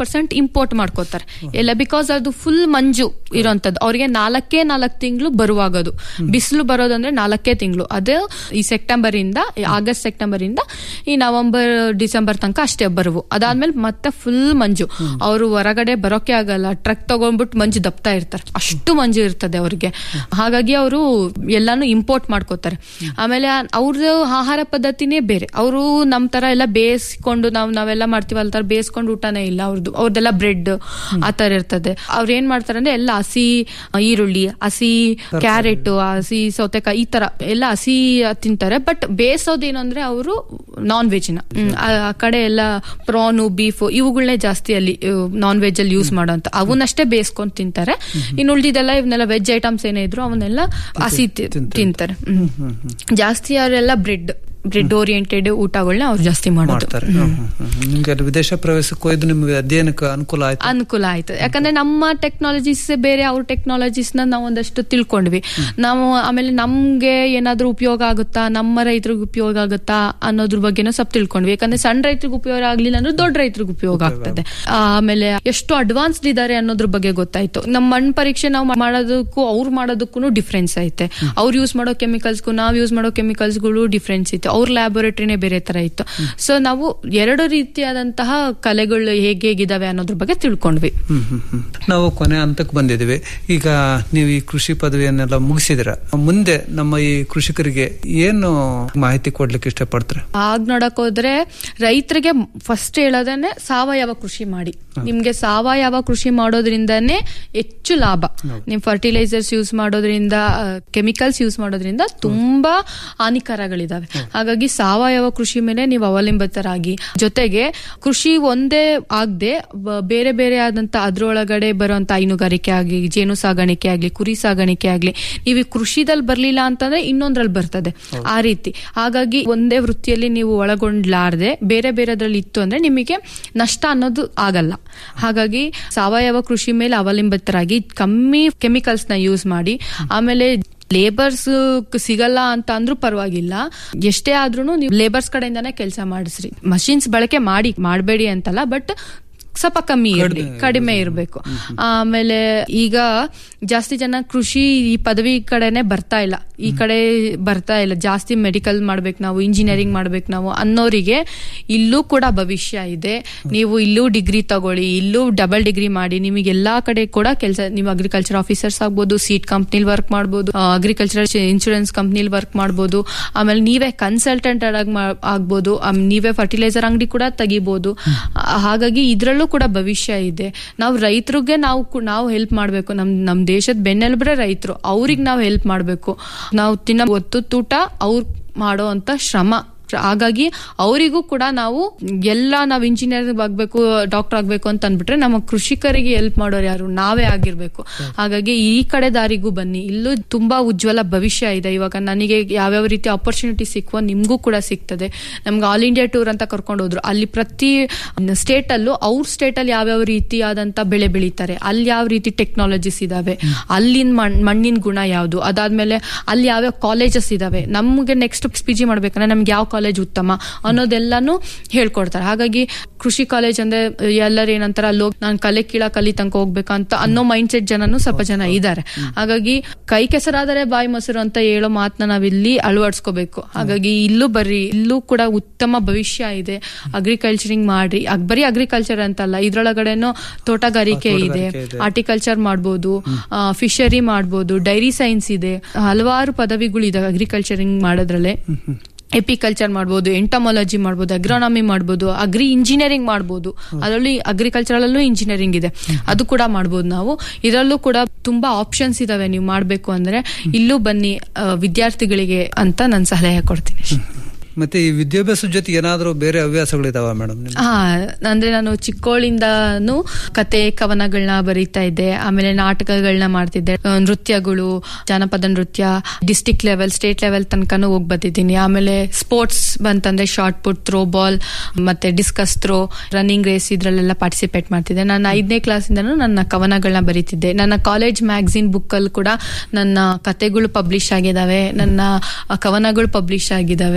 ಇಂಪೋರ್ಟ್ ಮಾಡ್ಕೋತಾರೆ ಎಲ್ಲ ಬಿಕಾಸ್ ಅದು ಫುಲ್ ಮಂಜು ಇರೋಂಥದ್ದು ಅವ್ರಿಗೆ ನಾಲ್ಕೇ ನಾಲ್ಕು ತಿಂಗಳು ಬರುವಾಗದು ಬಿಸಿಲು ಬರೋದಂದ್ರೆ ನಾಲ್ಕೇ ತಿಂಗಳು ಅದು ಈ ಸೆಪ್ಟೆಂಬರ್ ಇಂದ ಈ ಆಗಸ್ಟ್ ಸೆಪ್ಟೆಂಬರ್ ಇಂದ ಈ ನವೆಂಬರ್ ಡಿಸೆಂಬರ್ ತನಕ ಅಷ್ಟೇ ಬರುವು ಅದಾದ್ಮೇಲೆ ಮತ್ತೆ ಫುಲ್ ಮಂಜು ಅವರು ಹೊರಗಡೆ ಬರೋಕೆ ಆಗಲ್ಲ ಟ್ರಕ್ ತಗೊಂಡ್ಬಿಟ್ಟು ಮಂಜು ದಪ್ತಾ ಇರ್ತಾರೆ ಅಷ್ಟು ಮಂಜು ಇರ್ತದೆ ಅವ್ರಿಗೆ ಹಾಗಾಗಿ ಅವರು ಎಲ್ಲಾನು ಇಂಪೋರ್ಟ್ ಮಾಡ್ಕೋತಾರೆ ಆಮೇಲೆ ಅವ್ರದ್ದು ಆಹಾರ ಪದ್ಧತಿನೇ ಬೇರೆ ಅವರು ನಮ್ ತರ ಎಲ್ಲ ಬೇಯಿಸ್ಕೊಂಡು ನಾವು ನಾವೆಲ್ಲ ಮಾಡ್ತೀವಲ್ಲ ತರ ಬೇಯಿಸ್ಕೊಂಡು ಊಟನೇ ಇಲ್ಲ ಅವ್ರದ್ದು ಅವ್ರದ್ದೆಲ್ಲ ಬ್ರೆಡ್ ಆ ತರ ಇರ್ತದೆ ಅವ್ರ ಏನ್ ಮಾಡ್ತಾರೆ ಅಂದ್ರೆ ಎಲ್ಲ ಹಸಿ ಈರುಳ್ಳಿ ಹಸಿ ಕ್ಯಾರೆಟ್ ಹಸಿ ಸೌತೆಕಾಯಿ ಈ ತರ ಎಲ್ಲ ಹಸಿ ತಿಂತಾರೆ ಬಟ್ ಬೇಯಿಸೋದೇನು ಅಂದ್ರೆ ಅವರು ನಾನ್ ವೆಜ್ನ ಆ ಕಡೆ ಎಲ್ಲ ಪ್ರಾನು ಬೀಫ್ ಇವುಗಳನ್ನೇ ಜಾಸ್ತಿ ಅಲ್ಲಿ ನಾನ್ ವೆಜ್ ಅಲ್ಲಿ ಯೂಸ್ ಮಾಡೋಂತ ಅವನ್ನಷ್ಟೇ ಬೇಯಿಸ್ಕೊಂಡು ತಿಂತಾರೆ ಇನ್ನು ಉಳಿದಿದ್ದೆಲ್ಲ ಇವನ್ನೆಲ್ಲ ವೆಜ್ ಐಟಮ್ಸ್ ಏನೇ ಇದ್ರು ಅವನ್ನೆಲ್ಲ ಹಸಿ ತಿ- ತಿಂತಾರೆ ಹ್ಮ್. ಜಾಸ್ತಿ ಅವರೆಲ್ಲ ಬ್ರೆಡ್ ಬ್ರೆಡ್ ಓರಿಯೆಂಟೆಡ್ ಊಟಗಳನ್ನ ಅವ್ರು ಜಾಸ್ತಿ ಮಾಡೋದು ಮಾಡ್ತಾರೆ ಹ್ಮ್, ಹ್ಮ್, ಹ್ಮ್. ನಿಮ್ಗೆ ಅಲ್ಲಿ ವಿದೇಶ ಪ್ರವೇಶಕ್ಕೆ ಹೋಯ್ದು ನಿಮ್ಗೆ ಅಧ್ಯಯನಕ್ಕೆ ಅನುಕೂಲ ಆಯ್ತು ಅನುಕೂಲ ಆಯ್ತು ಯಾಕಂದ್ರೆ ನಮ್ಮ ಟೆಕ್ನಾಲಜೀಸ್ ಬೇರೆ ಅವ್ರ ಟೆಕ್ನಾಲಜೀಸ್ ನ ನಾವು ಒಂದಷ್ಟು ತಿಳ್ಕೊಂಡ್ವಿ ನಾವು ಆಮೇಲೆ ನಮ್ಗೆ ಏನಾದ್ರೂ ಉಪಯೋಗ ಆಗುತ್ತಾ ನಮ್ಮ ರೈತರಿಗೆ ಉಪಯೋಗ ಆಗುತ್ತಾ ಅನ್ನೋದ್ರ ಬಗ್ಗೆನೂ ಸ್ವಲ್ಪ ತಿಳ್ಕೊಂಡ್ವಿ ಯಾಕಂದ್ರೆ ಸಣ್ಣ ರೈತರಿಗೆ ಉಪಯೋಗ ಆಗ್ಲಿಲ್ಲ ಅಂದ್ರೆ ದೊಡ್ಡ ರೈತರಿಗೆ ಉಪಯೋಗ ಆಗ್ತದೆ ಆಮೇಲೆ ಎಷ್ಟು ಅಡ್ವಾನ್ಸ್ಡ್ ಇದಾರೆ ಅನ್ನೋದ್ರ ಬಗ್ಗೆ ಗೊತ್ತಾಯ್ತು ನಮ್ಮ ಮಣ್ಣು ಪರೀಕ್ಷೆ ನಾವು ಮಾಡೋದಕ್ಕೂ ಅವ್ರು ಮಾಡೋದಕ್ಕೂ ಡಿಫ್ರೆನ್ಸ್ ಐತೆ ಅವ್ರು ಯೂಸ್ ಮಾಡೋ ಕೆಮಿಕಲ್ಸ್ಗೂ ನಾವು ಯೂಸ್ ಮಾಡೋ ಕೆಮಿಕಲ್ಸ್ಗಳು ಡಿಫ್ರೆನ್ಸ್ ಇತ್ತು ಅವ್ರ ಲ್ಯಾಬೋರೇಟರಿನೇ ಬೇರೆ ತರ ಇತ್ತು ಸೊ ನಾವು ಎರಡು ರೀತಿಯಾದಂತಹ ಕಲೆಗಳು ಹೇಗೆ ಹೇಗಿದಾವೆ ಅನ್ನೋದ್ರ ಬಗ್ಗೆ ತಿಳ್ಕೊಂಡ್ವಿ ಹ್ಮ್, ಹ್ಮ್, ಹ್ಮ್. ನಾವು ಕೊನೆ ಹಂತಕ್ಕೆ ಬಂದಿದ್ದೀವಿ ಈಗ ನೀವು ಈ ಕೃಷಿ ಪದವಿಯನ್ನೆಲ್ಲ ಮುಗಿಸಿದ್ರ ಮುಂದೆ ನಮ್ಮ ಈ ಕೃಷಿಕರಿಗೆ ಏನು ಮಾಹಿತಿ ಕೊಡ್ಲಿಕ್ಕೆ ಇಷ್ಟಪಡ್ತಾರೆ ಆಗ ನೋಡಕ್ ಹೋದ್ರೆ ರೈತರಿಗೆ ಫಸ್ಟ್ ಹೇಳೋದೇನೆ ಸಾವಯವ ಕೃಷಿ ಮಾಡಿ ನಿಮ್ಗೆ ಸಾವಯವ ಕೃಷಿ ಮಾಡೋದ್ರಿಂದಾನೇ ಹೆಚ್ಚು ಲಾಭ ನಿಮ್ ಫರ್ಟಿಲೈಸರ್ಸ್ ಯೂಸ್ ಮಾಡೋದ್ರಿಂದ ಕೆಮಿಕಲ್ಸ್ ಯೂಸ್ ಮಾಡೋದ್ರಿಂದ ತುಂಬಾ ಹಾನಿಕರಗಳಿದಾವೆ ಹಾಗಾಗಿ ಸಾವಯವ ಕೃಷಿ ಮೇಲೆ ನೀವು ಅವಲಂಬಿತರಾಗಿ ಜೊತೆಗೆ ಕೃಷಿ ಒಂದೇ ಆಗದೆ ಬೇರೆ ಬೇರೆ ಆದಂತ ಅದ್ರೊಳಗಡೆ ಬರುವಂತ ಹೈನುಗಾರಿಕೆ ಆಗ್ಲಿ ಜೇನು ಸಾಗಾಣಿಕೆ ಆಗ್ಲಿ ಕುರಿ ಸಾಗಾಣಿಕೆ ಆಗ್ಲಿ ನೀವು ಈ ಕೃಷಿದಲ್ಲಿ ಬರ್ಲಿಲ್ಲ ಅಂತಂದ್ರೆ ಇನ್ನೊಂದ್ರಲ್ಲಿ ಬರ್ತದೆ ಆ ರೀತಿ ಹಾಗಾಗಿ ಒಂದೇ ವೃತ್ತಿಯಲ್ಲಿ ನೀವು ಒಳಗೊಂಡ್ಲಾರ್ದೆ ಬೇರೆ ಬೇರೆದ್ರಲ್ಲಿ ಇತ್ತು ಅಂದ್ರೆ ನಿಮಗೆ ನಷ್ಟ ಅನ್ನೋದು ಆಗಲ್ಲ ಹಾಗಾಗಿ ಸಾವಯವ ಕೃಷಿ ಮೇಲೆ ಅವಲಂಬಿತರಾಗಿ ಕಮ್ಮಿ ಕೆಮಿಕಲ್ಸ್ ನ ಯೂಸ್ ಮಾಡಿ ಆಮೇಲೆ ಲೇಬರ್ಸ್ ಸಿಗಲ್ಲ ಅಂತ ಅಂದ್ರೂ ಪರವಾಗಿಲ್ಲ ಎಷ್ಟೇ ಆದ್ರೂ ನೀವು ಲೇಬರ್ಸ್ ಕಡೆಯಿಂದಾನೇ ಕೆಲಸ ಮಾಡಿಸ್ರಿ ಮಷಿನ್ಸ್ ಬಳಕೆ ಮಾಡಿ ಮಾಡಬೇಡಿ ಅಂತಲ್ಲ ಬಟ್ ಸ್ವಲ್ಪ ಕಮ್ಮಿ ಇರಲಿ ಕಡಿಮೆ ಇರಬೇಕು ಆಮೇಲೆ ಈಗ ಜಾಸ್ತಿ ಜನ ಕೃಷಿ ಈ ಪದವಿ ಕಡೆನೆ ಬರ್ತಾ ಇಲ್ಲ ಈ ಕಡೆ ಬರ್ತಾ ಇಲ್ಲ ಜಾಸ್ತಿ ಮೆಡಿಕಲ್ ಮಾಡ್ಬೇಕು ನಾವು ಇಂಜಿನಿಯರಿಂಗ್ ಮಾಡ್ಬೇಕು ನಾವು ಅನ್ನೋರಿಗೆ ಇಲ್ಲೂ ಕೂಡ ಭವಿಷ್ಯ ಇದೆ ನೀವು ಇಲ್ಲೂ ಡಿಗ್ರಿ ತಗೊಳ್ಳಿ ಇಲ್ಲೂ ಡಬಲ್ ಡಿಗ್ರಿ ಮಾಡಿ ನಿಮಗೆ ಎಲ್ಲಾ ಕಡೆ ಕೂಡ ಕೆಲಸ ನೀವು ಅಗ್ರಿಕಲ್ಚರ್ ಆಫೀಸರ್ಸ್ ಆಗ್ಬೋದು ಸೀಟ್ ಕಂಪ್ನಿಲ್ ವರ್ಕ್ ಮಾಡ್ಬೋದು ಅಗ್ರಿಕಲ್ಚರಲ್ ಇನ್ಶೂರೆನ್ಸ್ ಕಂಪ್ನಿಲ್ ವರ್ಕ್ ಮಾಡ್ಬೋದು ಆಮೇಲೆ ನೀವೇ ಕನ್ಸಲ್ಟೆಂಟ್ ಆಗಿ ಮಾ- ಆಗ್ಬೋದು ಆಮ್, ನೀವೇ ಫರ್ಟಿಲೈಸರ್ ಅಂಗಡಿ ಕೂಡ ತೆಗಿಬಹುದು ಹಾಗಾಗಿ ಇದ್ರಲ್ಲೂ ಕೂಡ ಭವಿಷ್ಯ ಇದೆ ನಾವು ರೈತರಿಗೆ ನಾವು ಕು- ನಾವು ಹೆಲ್ಪ್ ಮಾಡ್ಬೇಕು ನಮ್ ನಮ್ ದೇಶದ ಬೆನ್ನೆಲುಬ್ರೆ ರೈತರು ಅವ್ರಿಗೆ ನಾವು ಹೆಲ್ಪ್ ಮಾಡ್ಬೇಕು ನಾವು ತಿನ್ನೋ ಒತ್ತು ತೂಟ ಅವ್ರು ಮಾಡೋ ಅಂತ ಶ್ರಮ ಹಾಗಾಗಿ ಅವರಿಗೂ ಕೂಡ ನಾವು ಎಲ್ಲ ನಾವು ಇಂಜಿನಿಯರ್ ಆಗ್ಬೇಕು ಡಾಕ್ಟರ್ ಆಗ್ಬೇಕು ಅಂತ ಅಂದ್ಬಿಟ್ರೆ ನಮ್ಮ ಕೃಷಿಕರಿಗೆ ಹೆಲ್ಪ್ ಮಾಡೋರು ಯಾರು ನಾವೇ ಆಗಿರ್ಬೇಕು ಹಾಗಾಗಿ ಈ ಕಡೆ ದಾರಿಗೂ ಬನ್ನಿ ಇಲ್ಲೂ ತುಂಬಾ ಉಜ್ವಲ ಭವಿಷ್ಯ ಇದೆ ಇವಾಗ ನನಗೆ ಯಾವ್ಯಾವ ರೀತಿ ಅಪರ್ಚುನಿಟಿ ಸಿಕ್ಕುವ ನಿಮ್ಗೂ ಕೂಡ ಸಿಗ್ತದೆ ನಮ್ಗೆ ಆಲ್ ಇಂಡಿಯಾ ಟೂರ್ ಅಂತ ಕರ್ಕೊಂಡು ಹೋದ್ರು ಅಲ್ಲಿ ಪ್ರತಿ ಸ್ಟೇಟ್ ಅಲ್ಲೂ ಅವ್ರ ಸ್ಟೇಟ್ ಅಲ್ಲಿ ಯಾವ್ಯಾವ ರೀತಿಯಾದಂತ ಬೆಳೆ ಬೆಳೀತಾರೆ ಅಲ್ಲಿ ಯಾವ ರೀತಿ ಟೆಕ್ನಾಲಜೀಸ್ ಇದಾವೆ ಅಲ್ಲಿನ ಮಣ್- ಮಣ್ಣಿನ ಗುಣ ಯಾವುದು ಅದಾದ್ಮೇಲೆ ಅಲ್ಲಿ ಯಾವ್ಯಾವ ಕಾಲೇಜಸ್ ಇದಾವೆ ನಮ್ಗೆ ನೆಕ್ಸ್ಟ್ ಪಿ ಜಿ ಮಾಡ್ಬೇಕಂದ್ರೆ ನಮ್ಗೆ ಯಾವ ಕಾಲೇಜ್ ಉತ್ತಮ ಅನ್ನೋದೆಲ್ಲಾನು ಹೇಳ್ಕೊಡ್ತಾರೆ ಹಾಗಾಗಿ ಕೃಷಿ ಕಾಲೇಜ್ ಅಂದ್ರೆ ಎಲ್ಲರೂ ಏನಂತಾರ ಅಲ್ಲೋಗಿ ನಾನು ಕಲೆ ಕೀಳ ಕಲಿ ತನಕ ಹೋಗ್ಬೇಕಂತ ಅನ್ನೋ ಮೈಂಡ್ ಸೆಟ್ ಜನನು ಸ್ವಲ್ಪ ಜನ ಇದ್ದಾರೆ ಹಾಗಾಗಿ ಕೈ ಕೆಸರಾದರೆ ಬಾಯಿ ಮೊಸರು ಅಂತ ಹೇಳೋ ಮಾತನ್ನ ನಾವಿಲ್ಲಿ ಅಳವಡಿಸ್ಕೋಬೇಕು ಹಾಗಾಗಿ ಇಲ್ಲೂ ಬರ್ರಿ ಇಲ್ಲೂ ಕೂಡ ಉತ್ತಮ ಭವಿಷ್ಯ ಇದೆ ಅಗ್ರಿಕಲ್ಚರಿಂಗ್ ಮಾಡ್ರಿ ಅಗ್- ಬರೀ ಅಗ್ರಿಕಲ್ಚರ್ ಅಂತಲ್ಲ ಇದ್ರೊಳಗಡೆನೂ ತೋಟಗಾರಿಕೆ ಇದೆ ಆರ್ಟಿಕಲ್ಚರ್ ಮಾಡ್ಬೋದು ಫಿಶರಿ ಮಾಡ್ಬೋದು ಡೈರಿ ಸೈನ್ಸ್ ಇದೆ ಹಲವಾರು ಪದವಿಗಳು ಇದೆ ಅಗ್ರಿಕಲ್ಚರಿಂಗ್ ಮಾಡೋದ್ರಲ್ಲೇ ಎಪಿಕಲ್ಚರ್ ಮಾಡ್ಬೋದು ಎಂಟಮಾಲಜಿ ಮಾಡ್ಬೋದು ಅಗ್ರಾನಮಿ ಮಾಡ್ಬೋದು ಅಗ್ರಿ ಇಂಜಿನಿಯರಿಂಗ್ ಮಾಡ್ಬೋದು ಅದರಲ್ಲಿ ಅಗ್ರಿಕಲ್ಚರ್ ಅಲ್ಲೂ ಇಂಜಿನಿಯರಿಂಗ್ ಇದೆ ಅದು ಕೂಡ ಮಾಡ್ಬೋದು ನಾವು ಇದರಲ್ಲೂ ಕೂಡ ತುಂಬಾ ಆಪ್ಷನ್ಸ್ ಇದಾವೆ ನೀವು ಮಾಡ್ಬೇಕು ಅಂದ್ರೆ ಇಲ್ಲೂ ಬನ್ನಿ ಆ, ವಿದ್ಯಾರ್ಥಿಗಳಿಗೆ ಅಂತ ನಾನು ಸಲಹೆ ಕೊಡ್ತೀನಿ ಮತ್ತೆ ಈ ವಿದ್ಯಾಭ್ಯಾಸದ ಜೊತೆ ಏನಾದರೂ ಬೇರೆ ಹವ್ಯಾಸಗಳಿದಾವ ಮೇಡಮ್ ನಿಮ್ಗೆ ಹಾ ಅಂದ್ರೆ ನಾನು ಚಿಕ್ಕೋಳಿಂದಾನು ಕತೆ ಕವನಗಳನ್ನ ಬರೀತಾ ಇದ್ದೆ ಆಮೇಲೆ ನಾಟಕಗಳನ್ನ ಮಾಡ್ತಿದ್ದೆ ಆ, ನೃತ್ಯಗಳು ಜಾನಪದ ನೃತ್ಯ ಡಿಸ್ಟಿಕ್ ಲೆವೆಲ್ ಸ್ಟೇಟ್ ಲೆವೆಲ್ ತನಕನೂ ಹೋಗಿ ಬಂದಿದ್ದೀನಿ ಆಮೇಲೆ ಸ್ಪೋರ್ಟ್ಸ್ ಬಂತಂದ್ರೆ ಶಾರ್ಟ್ ಪುಟ್ ಥ್ರೋ ಬಾಲ್ ಮತ್ತೆ ಡಿಸ್ಕಸ್ ಥ್ರೋ ರನ್ನಿಂಗ್ ರೇಸ್ ಇದ್ರಲ್ಲೆಲ್ಲ ಪಾರ್ಟಿಸಿಪೇಟ್ ಮಾಡ್ತಿದ್ದೆ ನಾನು ಐದನೇ ಕ್ಲಾಸಿಂದನೂ ನನ್ನ ಕವನಗಳನ್ನ ಬರೀತಿದ್ದೆ ನನ್ನ ಕಾಲೇಜ್ ಮ್ಯಾಗಝಿನ್ ಬುಕ್ ಅಲ್ಲಿ ಕೂಡ ನನ್ನ ಕತೆಗಳು ಪಬ್ಲಿಷ್ ಆಗಿದಾವೆ ನನ್ನ ಆ, ಕವನಗಳು ಪಬ್ಲಿಷ್ ಆಗಿದಾವೆ ಕವಿ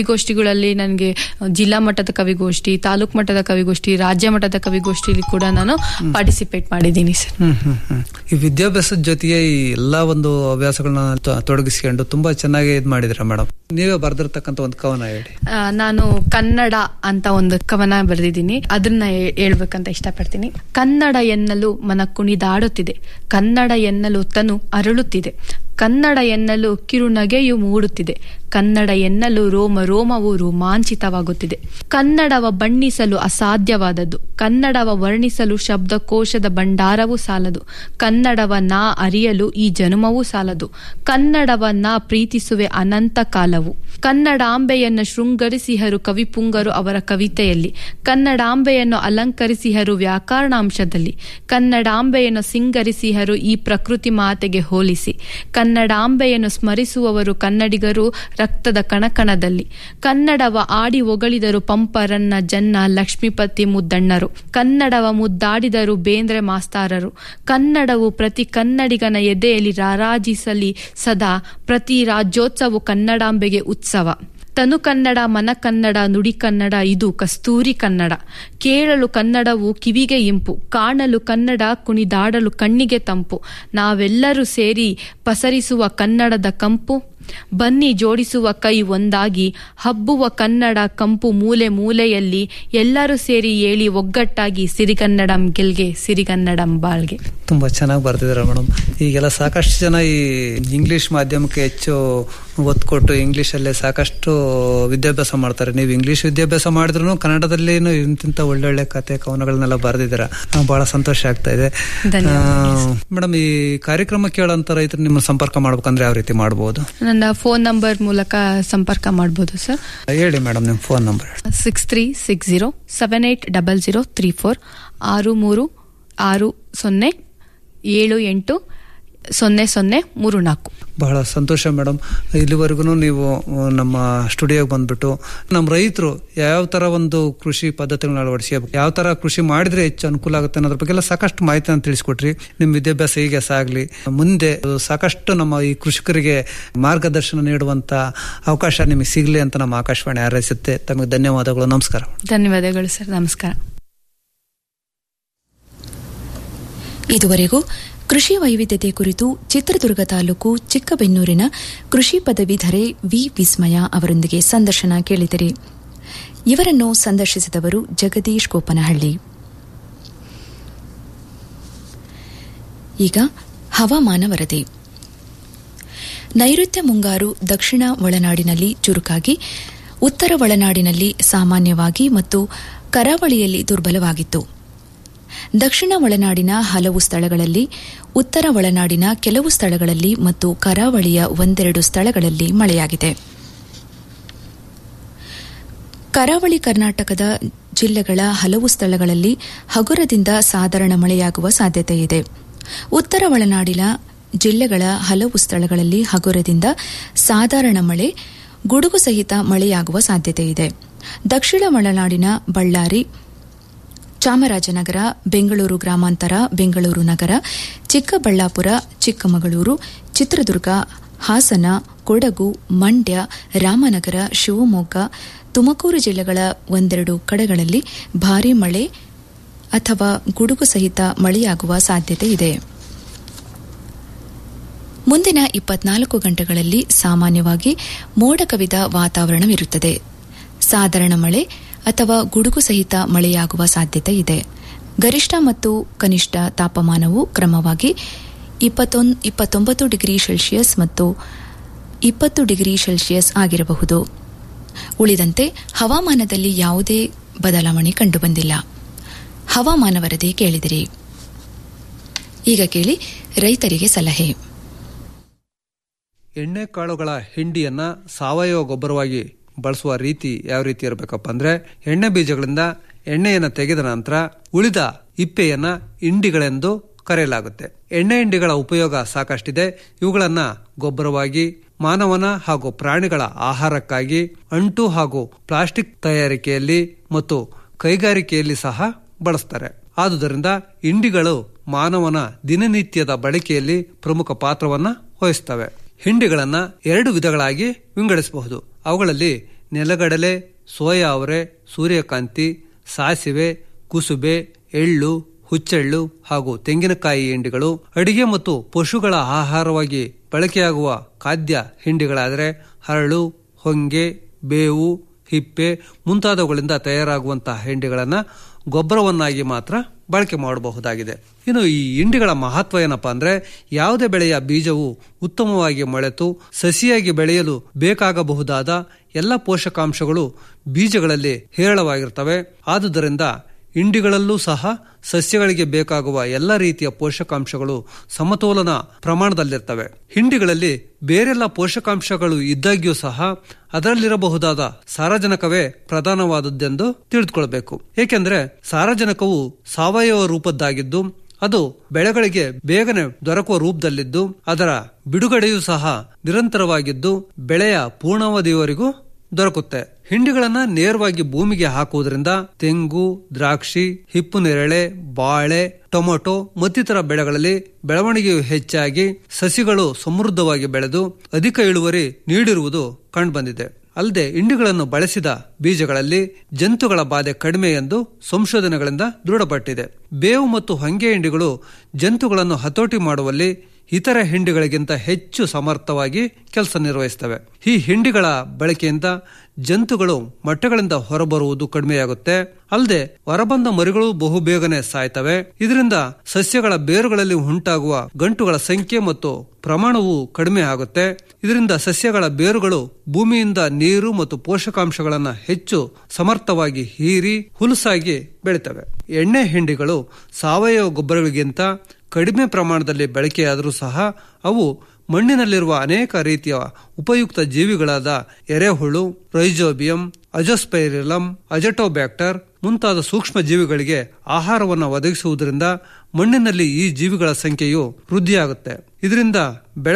ಕವಿಗೋಷ್ಠಿಗಳಲ್ಲಿ ನನಗೆ ಜಿಲ್ಲಾ ಮಟ್ಟದ ಕವಿಗೋಷ್ಠಿ ತಾಲೂಕು ಮಟ್ಟದ ಕವಿಗೋಷ್ಠಿ ರಾಜ್ಯ ಮಟ್ಟದ ಕವಿಗೋಷ್ಠಿಲಿ ಕೂಡ ನಾನು ಪಾರ್ಟಿಸಿಪೇಟ್ ಮಾಡಿದ್ದೀನಿ ಸರ್ ಹ್ಮ್ ಹ್ಮ್ ಹ್ಮ್ ಈ ವಿದ್ಯಾಭ್ಯಾಸದ ಜೊತೆಗೆ ಈ ಎಲ್ಲಾ ಒಂದು ಹವ್ಯಾಸಗಳನ್ನ ತ- ತೊಡಗಿಸ್ಕೊಂಡು ತುಂಬಾ ಚೆನ್ನಾಗಿ ಇದ್ ಮಾಡಿದ್ರ ಮೇಡಮ್ ನೀವೇ ಬರ್ದಿರ್ತಕ್ಕಂಥ ಒಂದು ಕವನ ಹೇಳಿ ಆ, ನಾನು ಕನ್ನಡ ಅಂತ ಒಂದು ಕವನ ಬರೆದಿದ್ದೀನಿ ಅದನ್ನ ಹೇ- ಹೇಳ್ಬೇಕಂತ ಇಷ್ಟಪಡ್ತೀನಿ ಕನ್ನಡ ಎನ್ನಲು ಮನ ಕುಣಿದಾಡುತ್ತಿದೆ ಕನ್ನಡ ಎನ್ನಲು ತನು ಅರಳುತ್ತಿದೆ ಕನ್ನಡ ಎನ್ನಲು ಕಿರುನಗೆಯು ಮೂಡುತ್ತಿದೆ ಕನ್ನಡ ಎನ್ನಲು ರೋಮ ರೋಮವು ರೋಮಾಂಚಿತವಾಗುತ್ತಿದೆ ಕನ್ನಡವ ಬಣ್ಣಿಸಲು ಅಸಾಧ್ಯವಾದದ್ದು ಕನ್ನಡವ ವರ್ಣಿಸಲು ಶಬ್ದಕೋಶದ ಭಂಡಾರವೂ ಸಾಲದು ಕನ್ನಡವ ನಾ ಅರಿಯಲು ಈ ಜನುಮವೂ ಸಾಲದು ಕನ್ನಡವ ನಾ ಪ್ರೀತಿಸುವೆ ಅನಂತ ಕಾಲವು ಕನ್ನಡಾಂಬೆಯನ್ನು ಶೃಂಗರಿಸಿಹರು ಕವಿಪುಂಗರು ಅವರ ಕವಿತೆಯಲ್ಲಿ ಕನ್ನಡಾಂಬೆಯನ್ನು ಅಲಂಕರಿಸಿಹರು ವ್ಯಾಕರಣಾಂಶದಲ್ಲಿ ಕನ್ನಡಾಂಬೆಯನ್ನು ಸಿಂಗರಿಸಿಹರು ಈ ಪ್ರಕೃತಿ ಮಾತೆಗೆ ಹೋಲಿಸಿ ಕನ್ನಡಾಂಬೆಯನ್ನು ಸ್ಮರಿಸುವವರು ಕನ್ನಡಿಗರು ರಕ್ತದ ಕಣಕಣದಲ್ಲಿ ಕನ್ನಡವ ಆಡಿ ಒಗಳಿದರು ಪಂಪರನ್ನ ಜನ್ನ ಲಕ್ಷ್ಮೀಪತಿ ಮುದ್ದಣ್ಣರು ಕನ್ನಡವ ಮುದ್ದಾಡಿದರು ಬೇಂದ್ರೆ ಮಾಸ್ತಾರರು ಕನ್ನಡವು ಪ್ರತಿ ಕನ್ನಡಿಗನ ಎದೆಯಲ್ಲಿ ರಾರಾಜಿಸಲಿ ಸದಾ ಪ್ರತಿ ರಾಜ್ಯೋತ್ಸವ ಕನ್ನಡಾಂಬೆಗೆ ಉತ್ಸವ ತನು ಕನ್ನಡ ಮನ ಕನ್ನಡ ನುಡಿ ಕನ್ನಡ ಇದು ಕಸ್ತೂರಿ ಕನ್ನಡ ಕೇಳಲು ಕನ್ನಡವು ಕಿವಿಗೆ ಇಂಪು ಕಾಣಲು ಕನ್ನಡ ಕುಣಿದಾಡಲು ಕಣ್ಣಿಗೆ ತಂಪು ನಾವೆಲ್ಲರೂ ಸೇರಿ ಪಸರಿಸುವ ಕನ್ನಡದ ಕಂಪು ಬನ್ನಿ ಜೋಡಿಸುವ ಕೈ ಒಂದಾಗಿ ಹಬ್ಬುವ ಕನ್ನಡ ಕಂಪು ಮೂಲೆ ಮೂಲೆಯಲ್ಲಿ ಎಲ್ಲರೂ ಸೇರಿ ಏಳಿ ಒಗ್ಗಟ್ಟಾಗಿ ಸಿರಿಗನ್ನಡಂ ಗೆಲ್ಗೆ ಸಿರಿಗನ್ನಡಂ ಬಾಳ್ಗೆ ತುಂಬಾ ಚೆನ್ನಾಗಿ ಬರ್ತಿದಾರೆ ಮೇಡಮ್ ಈಗೆಲ್ಲ ಸಾಕಷ್ಟು ಜನ ಈ ಇಂಗ್ಲಿಷ್ ಮಾಧ್ಯಮಕ್ಕೆ ಹೆಚ್ಚು ಒತ್ತು ಕೊಟ್ಟು ಇಂಗ್ಲಿಷ್ ಅಲ್ಲೇ ಸಾಕಷ್ಟು ವಿದ್ಯಾಭ್ಯಾಸ ಮಾಡ್ತಾರೆ ನೀವು ಇಂಗ್ಲಿಷ್ ವಿದ್ಯಾಭ್ಯಾಸ ಮಾಡಿದ್ರು ಕನ್ನಡದಲ್ಲಿ ಇಂತಿಂತ ಒಳ್ಳೊಳ್ಳೆ ಕತೆ ಕವನಗಳನ್ನೆಲ್ಲ ಬರೆದಿದ್ದೀರಾ ಆ, ಬಹಳ ಸಂತೋಷ ಆಗ್ತಾ ಇದೆ ಮೇಡಮ್ ಈ ಕಾರ್ಯಕ್ರಮ ಕೇಳೋಂತ ರೈತರು ನಿಮ್ಮ ಸಂಪರ್ಕ ಮಾಡ್ಬೇಕಂದ್ರೆ ಯಾವ ರೀತಿ ಮಾಡಬಹುದು ನನ್ನ ಫೋನ್ ನಂಬರ್ ಮೂಲಕ ಸಂಪರ್ಕ ಮಾಡಬಹುದು ಸರ್ ಹೇಳಿ ಮೇಡಮ್ ನಿಮ್ಮ phone number six three six zero seven eight double zero three four ಆರು ಮೂರು ಆರು ಸೊನ್ನೆ ಏಳು ಎಂಟು ಸೊನ್ನೆ ಸೊನ್ನೆ ಮೂರು ನಾಲ್ಕು ಬಹಳ ಸಂತೋಷ ಮೇಡಮ್ ಇಲ್ಲಿವರೆಗೂ ನೀವು ಆ, ನಮ್ಮ ಸ್ಟುಡಿಯೋಗೆ ಬಂದ್ಬಿಟ್ಟು ನಮ್ಮ ರೈತರು ಯಾವ ತರ ಒಂದು ಕೃಷಿ ಪದ್ಧತಿಗಳನ್ನ ಅಳವಡಿಸಿ ಯಾವ ತರ ಕೃಷಿ ಮಾಡಿದ್ರೆ ಹೆಚ್ಚು ಅನುಕೂಲ ಆಗುತ್ತೆ ಅನ್ನೋದ್ರ ಬಗ್ಗೆ ಎಲ್ಲ ಸಾಕಷ್ಟು ಮಾಹಿತಿಯನ್ನು ತಿಳಿಸ್ಕೊಟ್ರಿ ನಿಮ್ಮ ವಿದ್ಯಾಭ್ಯಾಸ ಹೀಗೆ ಸಾಗಲಿ ಮುಂದೆ ಸಾಕಷ್ಟು ನಮ್ಮ ಈ ಕೃಷಿಕರಿಗೆ ಮಾರ್ಗದರ್ಶನ ನೀಡುವಂತ ಅವಕಾಶ ನಿಮಗೆ ಸಿಗಲಿ ಅಂತ ನಮ್ಮ ಆಕಾಶವಾಣಿ ಹಾರೈಸುತ್ತೆ ತಮಗೆ ಧನ್ಯವಾದಗಳು ನಮಸ್ಕಾರ ಧನ್ಯವಾದಗಳು ಸರ್ ನಮಸ್ಕಾರ ಇದುವರೆಗೂ ಕೃಷಿ ವೈವಿಧ್ಯತೆ ಕುರಿತು ಚಿತ್ರದುರ್ಗ ತಾಲೂಕು ಚಿಕ್ಕಬೆನ್ನೂರಿನ ಕೃಷಿ ಪದವೀಧರೆ ವಿ ವಿಸ್ಮಯ ಅವರೊಂದಿಗೆ ಸಂದರ್ಶನ ಕೇಳಿದಿರಿ ಇವರನ್ನು ಸಂದರ್ಶಿಸಿದವರು ಜಗದೀಶ್ ಗೋಪನಹಳ್ಳಿ ಈಗ ಹವಾಮಾನ ವರದಿ ನೈಋತ್ಯ ಮುಂಗಾರು ದಕ್ಷಿಣ ಒಳನಾಡಿನಲ್ಲಿ ಚುರುಕಾಗಿ ಉತ್ತರ ಒಳನಾಡಿನಲ್ಲಿ ಸಾಮಾನ್ಯವಾಗಿ ಮತ್ತು ಕರಾವಳಿಯಲ್ಲಿ ದುರ್ಬಲವಾಗಿತ್ತು ದಕ್ಷಿಣ ಒಳನಾಡಿನ ಹಲವು ಸ್ಥಳಗಳಲ್ಲಿ ಉತ್ತರ ಒಳನಾಡಿನ ಕೆಲವು ಸ್ಥಳಗಳಲ್ಲಿ ಮತ್ತು ಕರಾವಳಿಯ ಒಂದೆರಡು ಸ್ಥಳಗಳಲ್ಲಿ ಮಳೆಯಾಗಿದೆ ಕರಾವಳಿ ಕರ್ನಾಟಕದ ಜಿಲ್ಲೆಗಳ ಹಲವು ಸ್ಥಳಗಳಲ್ಲಿ ಹಗುರದಿಂದ ಸಾಧಾರಣ ಮಳೆಯಾಗುವ ಸಾಧ್ಯತೆಯಿದೆ ಉತ್ತರ ಒಳನಾಡಿನ ಜಿಲ್ಲೆಗಳ ಹಲವು ಸ್ಥಳಗಳಲ್ಲಿ ಹಗುರದಿಂದ ಸಾಧಾರಣ ಮಳೆ ಗುಡುಗು ಸಹಿತ ಮಳೆಯಾಗುವ ಸಾಧ್ಯತೆಯಿದೆ ದಕ್ಷಿಣ ಒಳನಾಡಿನ ಬಳ್ಳಾರಿ ಚಾಮರಾಜನಗರ ಬೆಂಗಳೂರು ಗ್ರಾಮಾಂತರ ಬೆಂಗಳೂರು ನಗರ ಚಿಕ್ಕಬಳ್ಳಾಪುರ ಚಿಕ್ಕಮಗಳೂರು ಚಿತ್ರದುರ್ಗ ಹಾಸನ ಕೊಡಗು ಮಂಡ್ಯ ರಾಮನಗರ ಶಿವಮೊಗ್ಗ ತುಮಕೂರು ಜಿಲ್ಲೆಗಳ ಒಂದೆರಡು ಕಡೆಗಳಲ್ಲಿ ಭಾರೀ ಮಳೆ ಅಥವಾ ಗುಡುಗು ಸಹಿತ ಮಳೆಯಾಗುವ ಸಾಧ್ಯತೆ ಇದೆ ಮುಂದಿನ ಇಪ್ಪತ್ನಾಲ್ಕು ಗಂಟೆಗಳಲ್ಲಿ ಸಾಮಾನ್ಯವಾಗಿ ಮೋಡ ಕವಿದ ವಾತಾವರಣವಿರುತ್ತದೆ ಸಾಧಾರಣ ಮಳೆ ಅಥವಾ ಗುಡುಗು ಸಹಿತ ಮಳೆಯಾಗುವ ಸಾಧ್ಯತೆ ಇದೆ ಗರಿಷ್ಠ ಮತ್ತು ಕನಿಷ್ಠ ತಾಪಮಾನವು ಕ್ರಮವಾಗಿ ಇಪ್ಪತ್ತೊಂಬತ್ತು ಡಿಗ್ರಿ ಸೆಲ್ಸಿಯಸ್ ಮತ್ತು ಇಪ್ಪತ್ತು ಡಿಗ್ರಿ ಸೆಲ್ಸಿಯಸ್ ಆಗಿರಬಹುದು ಉಳಿದಂತೆ ಹವಾಮಾನದಲ್ಲಿ ಯಾವುದೇ ಬದಲಾವಣೆ ಕಂಡುಬಂದಿಲ್ಲ ಹವಾಮಾನ ವರದಿ ಕೇಳಿದಿರಿ ಈಗ ಕೇಳಿ ರೈತರಿಗೆ ಸಲಹೆ ಎಣ್ಣೆ ಕಾಳುಗಳ ಹಿಂಡಿಯನ್ನ ಸಾವಯವ ಗೊಬ್ಬರವಾಗಿ ಬಳಸುವ ರೀತಿ ಯಾವ ರೀತಿ ಇರಬೇಕಪ್ಪ ಅಂದ್ರೆ ಎಣ್ಣೆ ಬೀಜಗಳಿಂದ ಎಣ್ಣೆಯನ್ನು ತೆಗೆದ ನಂತರ ಉಳಿದ ಇಪ್ಪೆಯನ್ನ ಹಿಂಡಿಗಳೆಂದು ಕರೆಯಲಾಗುತ್ತೆ ಎಣ್ಣೆ ಹಿಂಡಿಗಳ ಉಪಯೋಗ ಸಾಕಷ್ಟಿದೆ ಇವುಗಳನ್ನ ಗೊಬ್ಬರವಾಗಿ ಮಾನವನ ಹಾಗೂ ಪ್ರಾಣಿಗಳ ಆಹಾರಕ್ಕಾಗಿ ಅಂಟು ಹಾಗೂ ಪ್ಲಾಸ್ಟಿಕ್ ತಯಾರಿಕೆಯಲ್ಲಿ ಮತ್ತು ಕೈಗಾರಿಕೆಯಲ್ಲಿ ಸಹ ಬಳಸ್ತಾರೆ ಆದುದರಿಂದ ಹಿಂಡಿಗಳು ಮಾನವನ ದಿನನಿತ್ಯದ ಬಳಕೆಯಲ್ಲಿ ಪ್ರಮುಖ ಪಾತ್ರವನ್ನ ವಹಿಸ್ತವೆ ಹಿಂಡಿಗಳನ್ನ ಎರಡು ವಿಧಗಳಾಗಿ ವಿಂಗಡಿಸಬಹುದು ಅವುಗಳಲ್ಲಿ ನೆಲಗಡಲೆ ಸೋಯಾ ಅವರೆ ಸೂರ್ಯಕಾಂತಿ ಸಾಸಿವೆ ಕುಸುಬೆ ಎಳ್ಳು ಹುಚ್ಚೆಳ್ಳು ಹಾಗೂ ತೆಂಗಿನಕಾಯಿ ಹಿಂಡಿಗಳು ಅಡಿಗೆ ಮತ್ತು ಪಶುಗಳ ಆಹಾರವಾಗಿ ಬಳಕೆಯಾಗುವ ಖಾದ್ಯ ಹಿಂಡಿಗಳಾದರೆ ಹರಳು ಹೊಂಗೆ ಬೇವು ಹಿಪ್ಪೆ ಮುಂತಾದವುಗಳಿಂದ ತಯಾರಾಗುವಂತಹ ಹಿಂಡಿಗಳನ್ನ ಗೊಬ್ಬರವನ್ನಾಗಿ ಮಾತ್ರ ಬಳಕೆ ಮಾಡಬಹುದಾಗಿದೆ ಇನ್ನು ಈ ಹಿಂಡಿಗಳ ಮಹತ್ವ ಏನಪ್ಪಾ ಅಂದ್ರೆ ಯಾವುದೇ ಬೆಳೆಯ ಬೀಜವು ಉತ್ತಮವಾಗಿ ಮೊಳೆತು ಸಸಿಯಾಗಿ ಬೆಳೆಯಲು ಬೇಕಾಗಬಹುದಾದ ಎಲ್ಲ ಪೋಷಕಾಂಶಗಳು ಬೀಜಗಳಲ್ಲಿ ಹೇರಳವಾಗಿರ್ತವೆ ಆದುದರಿಂದ ಹಿಂಡಿಗಳಲ್ಲೂ ಸಹ ಸಸ್ಯಗಳಿಗೆ ಬೇಕಾಗುವ ಎಲ್ಲ ರೀತಿಯ ಪೋಷಕಾಂಶಗಳು ಸಮತೋಲನ ಪ್ರಮಾಣದಲ್ಲಿರ್ತವೆ ಹಿಂಡಿಗಳಲ್ಲಿ ಬೇರೆಲ್ಲ ಪೋಷಕಾಂಶಗಳು ಇದ್ದಾಗ್ಯೂ ಸಹ ಅದರಲ್ಲಿರಬಹುದಾದ ಸಾರಜನಕವೇ ಪ್ರಧಾನವಾದದ್ದೆಂದು ತಿಳಿದುಕೊಳ್ಬೇಕು ಏಕೆಂದ್ರೆ ಸಾರಜನಕವು ಸಾವಯವ ರೂಪದ್ದಾಗಿದ್ದು ಅದು ಬೆಳೆಗಳಿಗೆ ಬೇಗನೆ ದೊರಕುವ ರೂಪದಲ್ಲಿದ್ದು ಅದರ ಬಿಡುಗಡೆಯೂ ಸಹ ನಿರಂತರವಾಗಿದ್ದು ಬೆಳೆಯ ಪೂರ್ಣಾವಧಿಯವರೆಗೂ ದೊರಕುತ್ತೆ ಹಿಂಡಿಗಳನ್ನ ನೇರವಾಗಿ ಭೂಮಿಗೆ ಹಾಕುವುದರಿಂದ ತೆಂಗು ದ್ರಾಕ್ಷಿ ಹಿಪ್ಪು ನೇರಳೆ ಬಾಳೆ ಟೊಮೊಟೊ ಮತ್ತಿತರ ಬೆಳೆಗಳಲ್ಲಿ ಬೆಳವಣಿಗೆಯು ಹೆಚ್ಚಾಗಿ ಸಸಿಗಳು ಸಮೃದ್ಧವಾಗಿ ಬೆಳೆದು ಅಧಿಕ ಇಳುವರಿ ನೀಡಿರುವುದು ಕಂಡುಬಂದಿದೆ ಅಲ್ಲದೆ ಹಿಂಡಿಗಳನ್ನು ಬಳಸಿದ ಬೀಜಗಳಲ್ಲಿ ಜಂತುಗಳ ಬಾಧೆ ಕಡಿಮೆ ಎಂದು ಸಂಶೋಧನೆಗಳಿಂದ ದೃಢಪಟ್ಟಿದೆ ಬೇವು ಮತ್ತು ಹೊಂಗೆ ಹಿಂಡಿಗಳು ಜಂತುಗಳನ್ನು ಹತೋಟಿ ಮಾಡುವಲ್ಲಿ ಇತರ ಹಿಂಡಿಗಳಿಗಿಂತ ಹೆಚ್ಚು ಸಮರ್ಥವಾಗಿ ಕೆಲಸ ನಿರ್ವಹಿಸ್ತವೆ ಈ ಹಿಂಡಿಗಳ ಬಳಕೆಯಿಂದ ಜಂತುಗಳು ಮೊಟ್ಟೆಗಳಿಂದ ಹೊರಬರುವುದು ಕಡಿಮೆಯಾಗುತ್ತೆ ಅಲ್ಲದೆ ಹೊರಬಂದ ಮರಿಗಳು ಬಹುಬೇಗನೆ ಸಾಯ್ತವೆ ಇದರಿಂದ ಸಸ್ಯಗಳ ಬೇರುಗಳಲ್ಲಿ ಉಂಟಾಗುವ ಗಂಟುಗಳ ಸಂಖ್ಯೆ ಮತ್ತು ಪ್ರಮಾಣವು ಕಡಿಮೆ ಆಗುತ್ತೆ ಇದರಿಂದ ಸಸ್ಯಗಳ ಬೇರುಗಳು ಭೂಮಿಯಿಂದ ನೀರು ಮತ್ತು ಪೋಷಕಾಂಶಗಳನ್ನು ಹೆಚ್ಚು ಸಮರ್ಥವಾಗಿ ಹೀರಿ ಹುಲುಸಾಗಿ ಬೆಳಿತವೆ ಎಣ್ಣೆ ಹಿಂಡಿಗಳು ಸಾವಯವ ಗೊಬ್ಬರಗಳಿಗಿಂತ ಕಡಿಮೆ ಪ್ರಮಾಣದಲ್ಲಿ ಬಳಕೆಯಾದರೂ ಸಹ ಅವು ಮಣ್ಣಿನಲ್ಲಿರುವ ಅನೇಕ ರೀತಿಯ ಉಪಯುಕ್ತ ಜೀವಿಗಳಾದ ಎರೆಹುಳು ರೈಜೋಬಿಯಂ ಅಜೋಸ್ಪೈರಿಲಂ ಅಜಟೋಬ್ಯಾಕ್ಟರ್ ಮುಂತಾದ ಸೂಕ್ಷ್ಮ ಜೀವಿಗಳಿಗೆ ಆಹಾರವನ್ನು ಒದಗಿಸುವುದರಿಂದ ಮಣ್ಣಿನಲ್ಲಿ ಈ ಜೀವಿಗಳ ಸಂಖ್ಯೆಯು ವೃದ್ಧಿಯಾಗುತ್ತೆ ಇದರಿಂದ ಬೆಳೆ